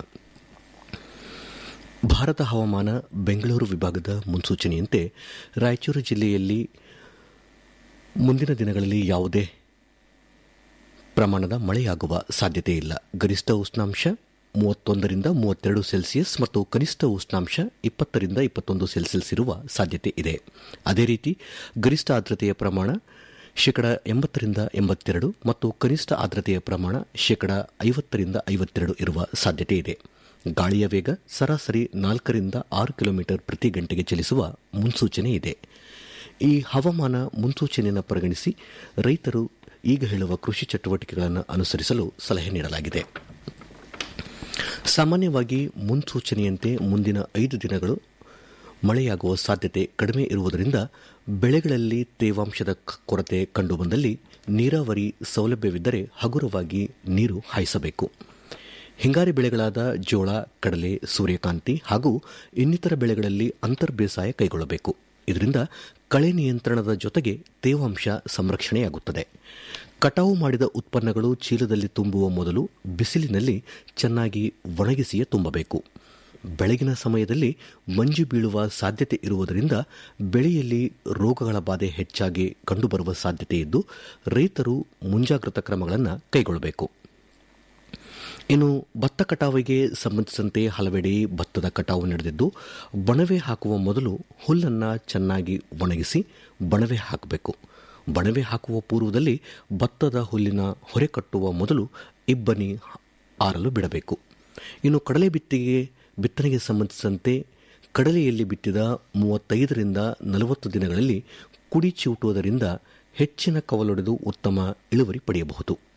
ಭಾರತ ಹವಾಮಾನ ಬೆಂಗಳೂರು ವಿಭಾಗದ ಮುನ್ಸೂಚನೆಯಂತೆ ರಾಯಚೂರು ಜಿಲ್ಲೆಯಲ್ಲಿ ಮುಂದಿನ ದಿನಗಳಲ್ಲಿ ಯಾವುದೇ ಪ್ರಮಾಣದ ಮಳೆಯಾಗುವ ಸಾಧ್ಯತೆ ಇಲ್ಲ ಗರಿಷ್ಠ ಉಷ್ಣಾಂಶ ಮೂವತ್ತೊಂದರಿಂದ ಮೂವತ್ತೆರಡು ಸೆಲ್ಸಿಯಸ್ ಮತ್ತು ಕನಿಷ್ಠ ಉಷ್ಣಾಂಶ ಇಪ್ಪತ್ತರಿಂದ ಇಪ್ಪತ್ತೊಂದು ಸೆಲ್ಸಿಯಸ್ ಇರುವ ಸಾಧ್ಯತೆ ಇದೆ ಅದೇ ರೀತಿ ಗರಿಷ್ಠ ಆರ್ದ್ರತೆಯ ಪ್ರಮಾಣ ಶೇಕಡ ಎಂಬತ್ತರಿಂದ ಎಂಬತ್ತೆರಡು ಮತ್ತು ಕನಿಷ್ಠ ಆರ್ದ್ರತೆಯ ಪ್ರಮಾಣ ಶೇಕಡ ಐವತ್ತರಿಂದ ಐವತ್ತೆರಡು ಇರುವ ಸಾಧ್ಯತೆ ಇದೆ ಗಾಳಿಯ ವೇಗ ಸರಾಸರಿ ನಾಲ್ಕರಿಂದ ಆರು ಕಿಲೋಮೀಟರ್ ಪ್ರತಿ ಗಂಟೆಗೆ ಚಲಿಸುವ ಮುನ್ಸೂಚನೆ ಇದೆ ಈ ಹವಾಮಾನ ಮುನ್ಸೂಚನೆಯನ್ನು ಪರಿಗಣಿಸಿ ರೈತರು ಈಗ ಹೇಳುವ ಕೃಷಿ ಚಟುವಟಿಕೆಗಳನ್ನು ಅನುಸರಿಸಲು ಸಲಹೆ ನೀಡಲಾಗಿದೆ ಸಾಮಾನ್ಯವಾಗಿ ಮುನ್ಸೂಚನೆಯಂತೆ ಮುಂದಿನ ಐದು ದಿನಗಳು ಮಳೆಯಾಗುವ ಸಾಧ್ಯತೆ ಕಡಿಮೆ ಇರುವುದರಿಂದ ಬೆಳೆಗಳಲ್ಲಿ ತೇವಾಂಶದ ಕೊರತೆ ಕಂಡುಬಂದಲ್ಲಿ ನೀರಾವರಿ ಸೌಲಭ್ಯವಿದ್ದರೆ ಹಗುರವಾಗಿ ನೀರು ಹಾಯಿಸಬೇಕು ಹಿಂಗಾರಿ ಬೆಳೆಗಳಾದ ಜೋಳ ಕಡಲೆ ಸೂರ್ಯಕಾಂತಿ ಹಾಗೂ ಇನ್ನಿತರ ಬೆಳೆಗಳಲ್ಲಿ ಅಂತರ್ ಬೇಸಾಯ ಕೈಗೊಳ್ಳಬೇಕು ಇದರಿಂದ ಕಳೆ ನಿಯಂತ್ರಣದ ಜೊತೆಗೆ ತೇವಾಂಶ ಸಂರಕ್ಷಣೆಯಾಗುತ್ತದೆ ಕಟಾವು ಮಾಡಿದ ಉತ್ಪನ್ನಗಳು ಚೀಲದಲ್ಲಿ ತುಂಬುವ ಮೊದಲು ಬಿಸಿಲಿನಲ್ಲಿ ಚೆನ್ನಾಗಿ ಒಣಗಿಸಿಯೇ ತುಂಬಬೇಕು ಬೆಳಗಿನ ಸಮಯದಲ್ಲಿ ಮಂಜು ಬೀಳುವ ಸಾಧ್ಯತೆ ಇರುವುದರಿಂದ ಬೆಳೆಯಲ್ಲಿ ರೋಗಗಳ ಬಾಧೆ ಹೆಚ್ಚಾಗಿ ಕಂಡುಬರುವ ಸಾಧ್ಯತೆ ಇದ್ದು ರೈತರು ಮುಂಜಾಗ್ರತಾ ಕ್ರಮಗಳನ್ನು ಕೈಗೊಳ್ಳಬೇಕು ಇನ್ನು ಭತ್ತ ಕಟಾವಿಗೆ ಸಂಬಂಧಿಸಿದಂತೆ ಹಲವೆಡೆ ಭತ್ತದ ಕಟಾವು ನಡೆದಿದ್ದು ಬಣವೆ ಹಾಕುವ ಮೊದಲು ಹುಲ್ಲನ್ನು ಚೆನ್ನಾಗಿ ಒಣಗಿಸಿ ಬಣವೆ ಹಾಕಬೇಕು ಬಣವೆ ಹಾಕುವ ಪೂರ್ವದಲ್ಲಿ ಭತ್ತದ ಹುಲ್ಲಿನ ಹೊರೆ ಕಟ್ಟುವ ಮೊದಲು ಇಬ್ಬನಿ ಆರಲು ಬಿಡಬೇಕು ಇನ್ನು ಕಡಲೆ ಬಿತ್ತಿಗೆ ಬಿತ್ತನೆಗೆ ಸಂಬಂಧಿಸಿದಂತೆ ಕಡಲೆಯಲ್ಲಿ ಬಿತ್ತಿದ ಮೂವತ್ತೈದರಿಂದ ನಲವತ್ತು ದಿನಗಳಲ್ಲಿ ಕುಡಿ ಚಿವುಟುವುದರಿಂದ ಹೆಚ್ಚಿನ ಕವಲೊಡೆದು ಉತ್ತಮ ಇಳುವರಿ ಪಡೆಯಬಹುದು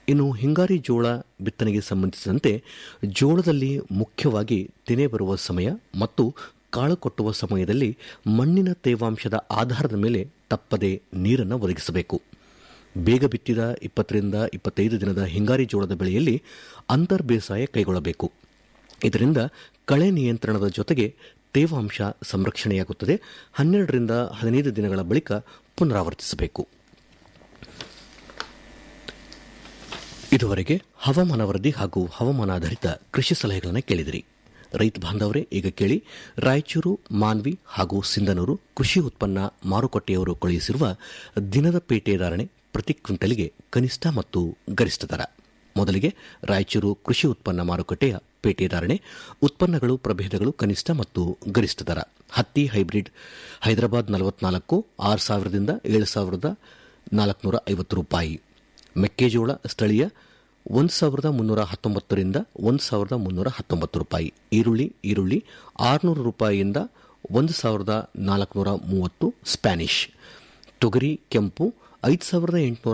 ಇನ್ನು ಹಿಂಗಾರಿ ಜೋಳ ಬಿತ್ತನೆಗೆ ಸಂಬಂಧಿಸಿದಂತೆ ಜೋಳದಲ್ಲಿ ಮುಖ್ಯವಾಗಿ ತೆನೆ ಬರುವ ಸಮಯ ಮತ್ತು ಕಾಳು ಕೊಟ್ಟುವ ಸಮಯದಲ್ಲಿ ಮಣ್ಣಿನ ತೇವಾಂಶದ ಆಧಾರದ ಮೇಲೆ ತಪ್ಪದೆ ನೀರನ್ನು ಒದಗಿಸಬೇಕು ಬೇಗ ಬಿತ್ತಿದ ಇಪ್ಪತ್ತರಿಂದ ಇಪ್ಪತ್ತೈದು ದಿನದ ಹಿಂಗಾರಿ ಜೋಳದ ಬೆಳೆಯಲ್ಲಿ ಅಂತರ್ ಬೇಸಾಯ ಕೈಗೊಳ್ಳಬೇಕು ಇದರಿಂದ ಕಳೆ ನಿಯಂತ್ರಣದ ಜೊತೆಗೆ ತೇವಾಂಶ ಸಂರಕ್ಷಣೆಯಾಗುತ್ತದೆ ಹನ್ನೆರಡರಿಂದ ಹದಿನೈದು ದಿನಗಳ ಬಳಿಕ ಪುನರಾವರ್ತಿಸಬೇಕು ಇದುವರೆಗೆ ಹವಾಮಾನ ವರದಿ ಹಾಗೂ ಹವಾಮಾನಾಧಾರಿತ ಕೃಷಿ ಸಲಹೆಗಳನ್ನು ಕೇಳಿದಿರಿ ರೈತ ಬಾಂಧವರೇ ಈಗ ಕೇಳಿ ರಾಯಚೂರು ಮಾನ್ವಿ ಹಾಗೂ ಸಿಂಧನೂರು ಕೃಷಿ ಉತ್ಪನ್ನ ಮಾರುಕಟ್ಟೆಯವರು ಕಳುಹಿಸಿರುವ ದಿನದ ಪೇಟೆ ಧಾರಣೆ ಪ್ರತಿ ಕ್ವಿಂಟಲ್ಗೆ ಕನಿಷ್ಠ ಮತ್ತು ಗರಿಷ್ಠ ದರ ಮೊದಲಿಗೆ ರಾಯಚೂರು ಕೃಷಿ ಉತ್ಪನ್ನ ಮಾರುಕಟ್ಟೆಯ ಪೇಟೆ ಧಾರಣೆ ಉತ್ಪನ್ನಗಳು ಪ್ರಭೇದಗಳು ಕನಿಷ್ಠ ಮತ್ತು ಗರಿಷ್ಠ ದರ ಹತ್ತಿ ಹೈಬ್ರಿಡ್ ಹೈದರಾಬಾದ್ ನಲವತ್ನಾಲ್ಕು ಆರು ಸಾವಿರದಿಂದ ಏಳು ಸಾವಿರದ ನಾಲ್ಕುನೂರ ಐವತ್ತು ರೂಪಾಯಿ ಮೆಕ್ಕೆಜೋಳ ಸ್ಥಳೀಯ ಒಂದು ಸಾವಿರದ ಮುನ್ನೂರ ಹತ್ತೊಂಬತ್ತರಿಂದ ಒಂದು ಸಾವಿರದ ಮುನ್ನೂರ ಹತ್ತೊಂಬತ್ತು ರೂಪಾಯಿ ಈರುಳ್ಳಿ ಈರುಳ್ಳಿ ಆರುನೂರು ರೂಪಾಯಿಯಿಂದ ಒಂದು ಸಾವಿರದ ನಾಲ್ಕುನೂರ ಮೂವತ್ತು ಸ್ಪ್ಯಾನಿಷ್ ತೊಗರಿ ಕೆಂಪು ಐದು ಸಾವಿರದ ಎಂಟುನೂರ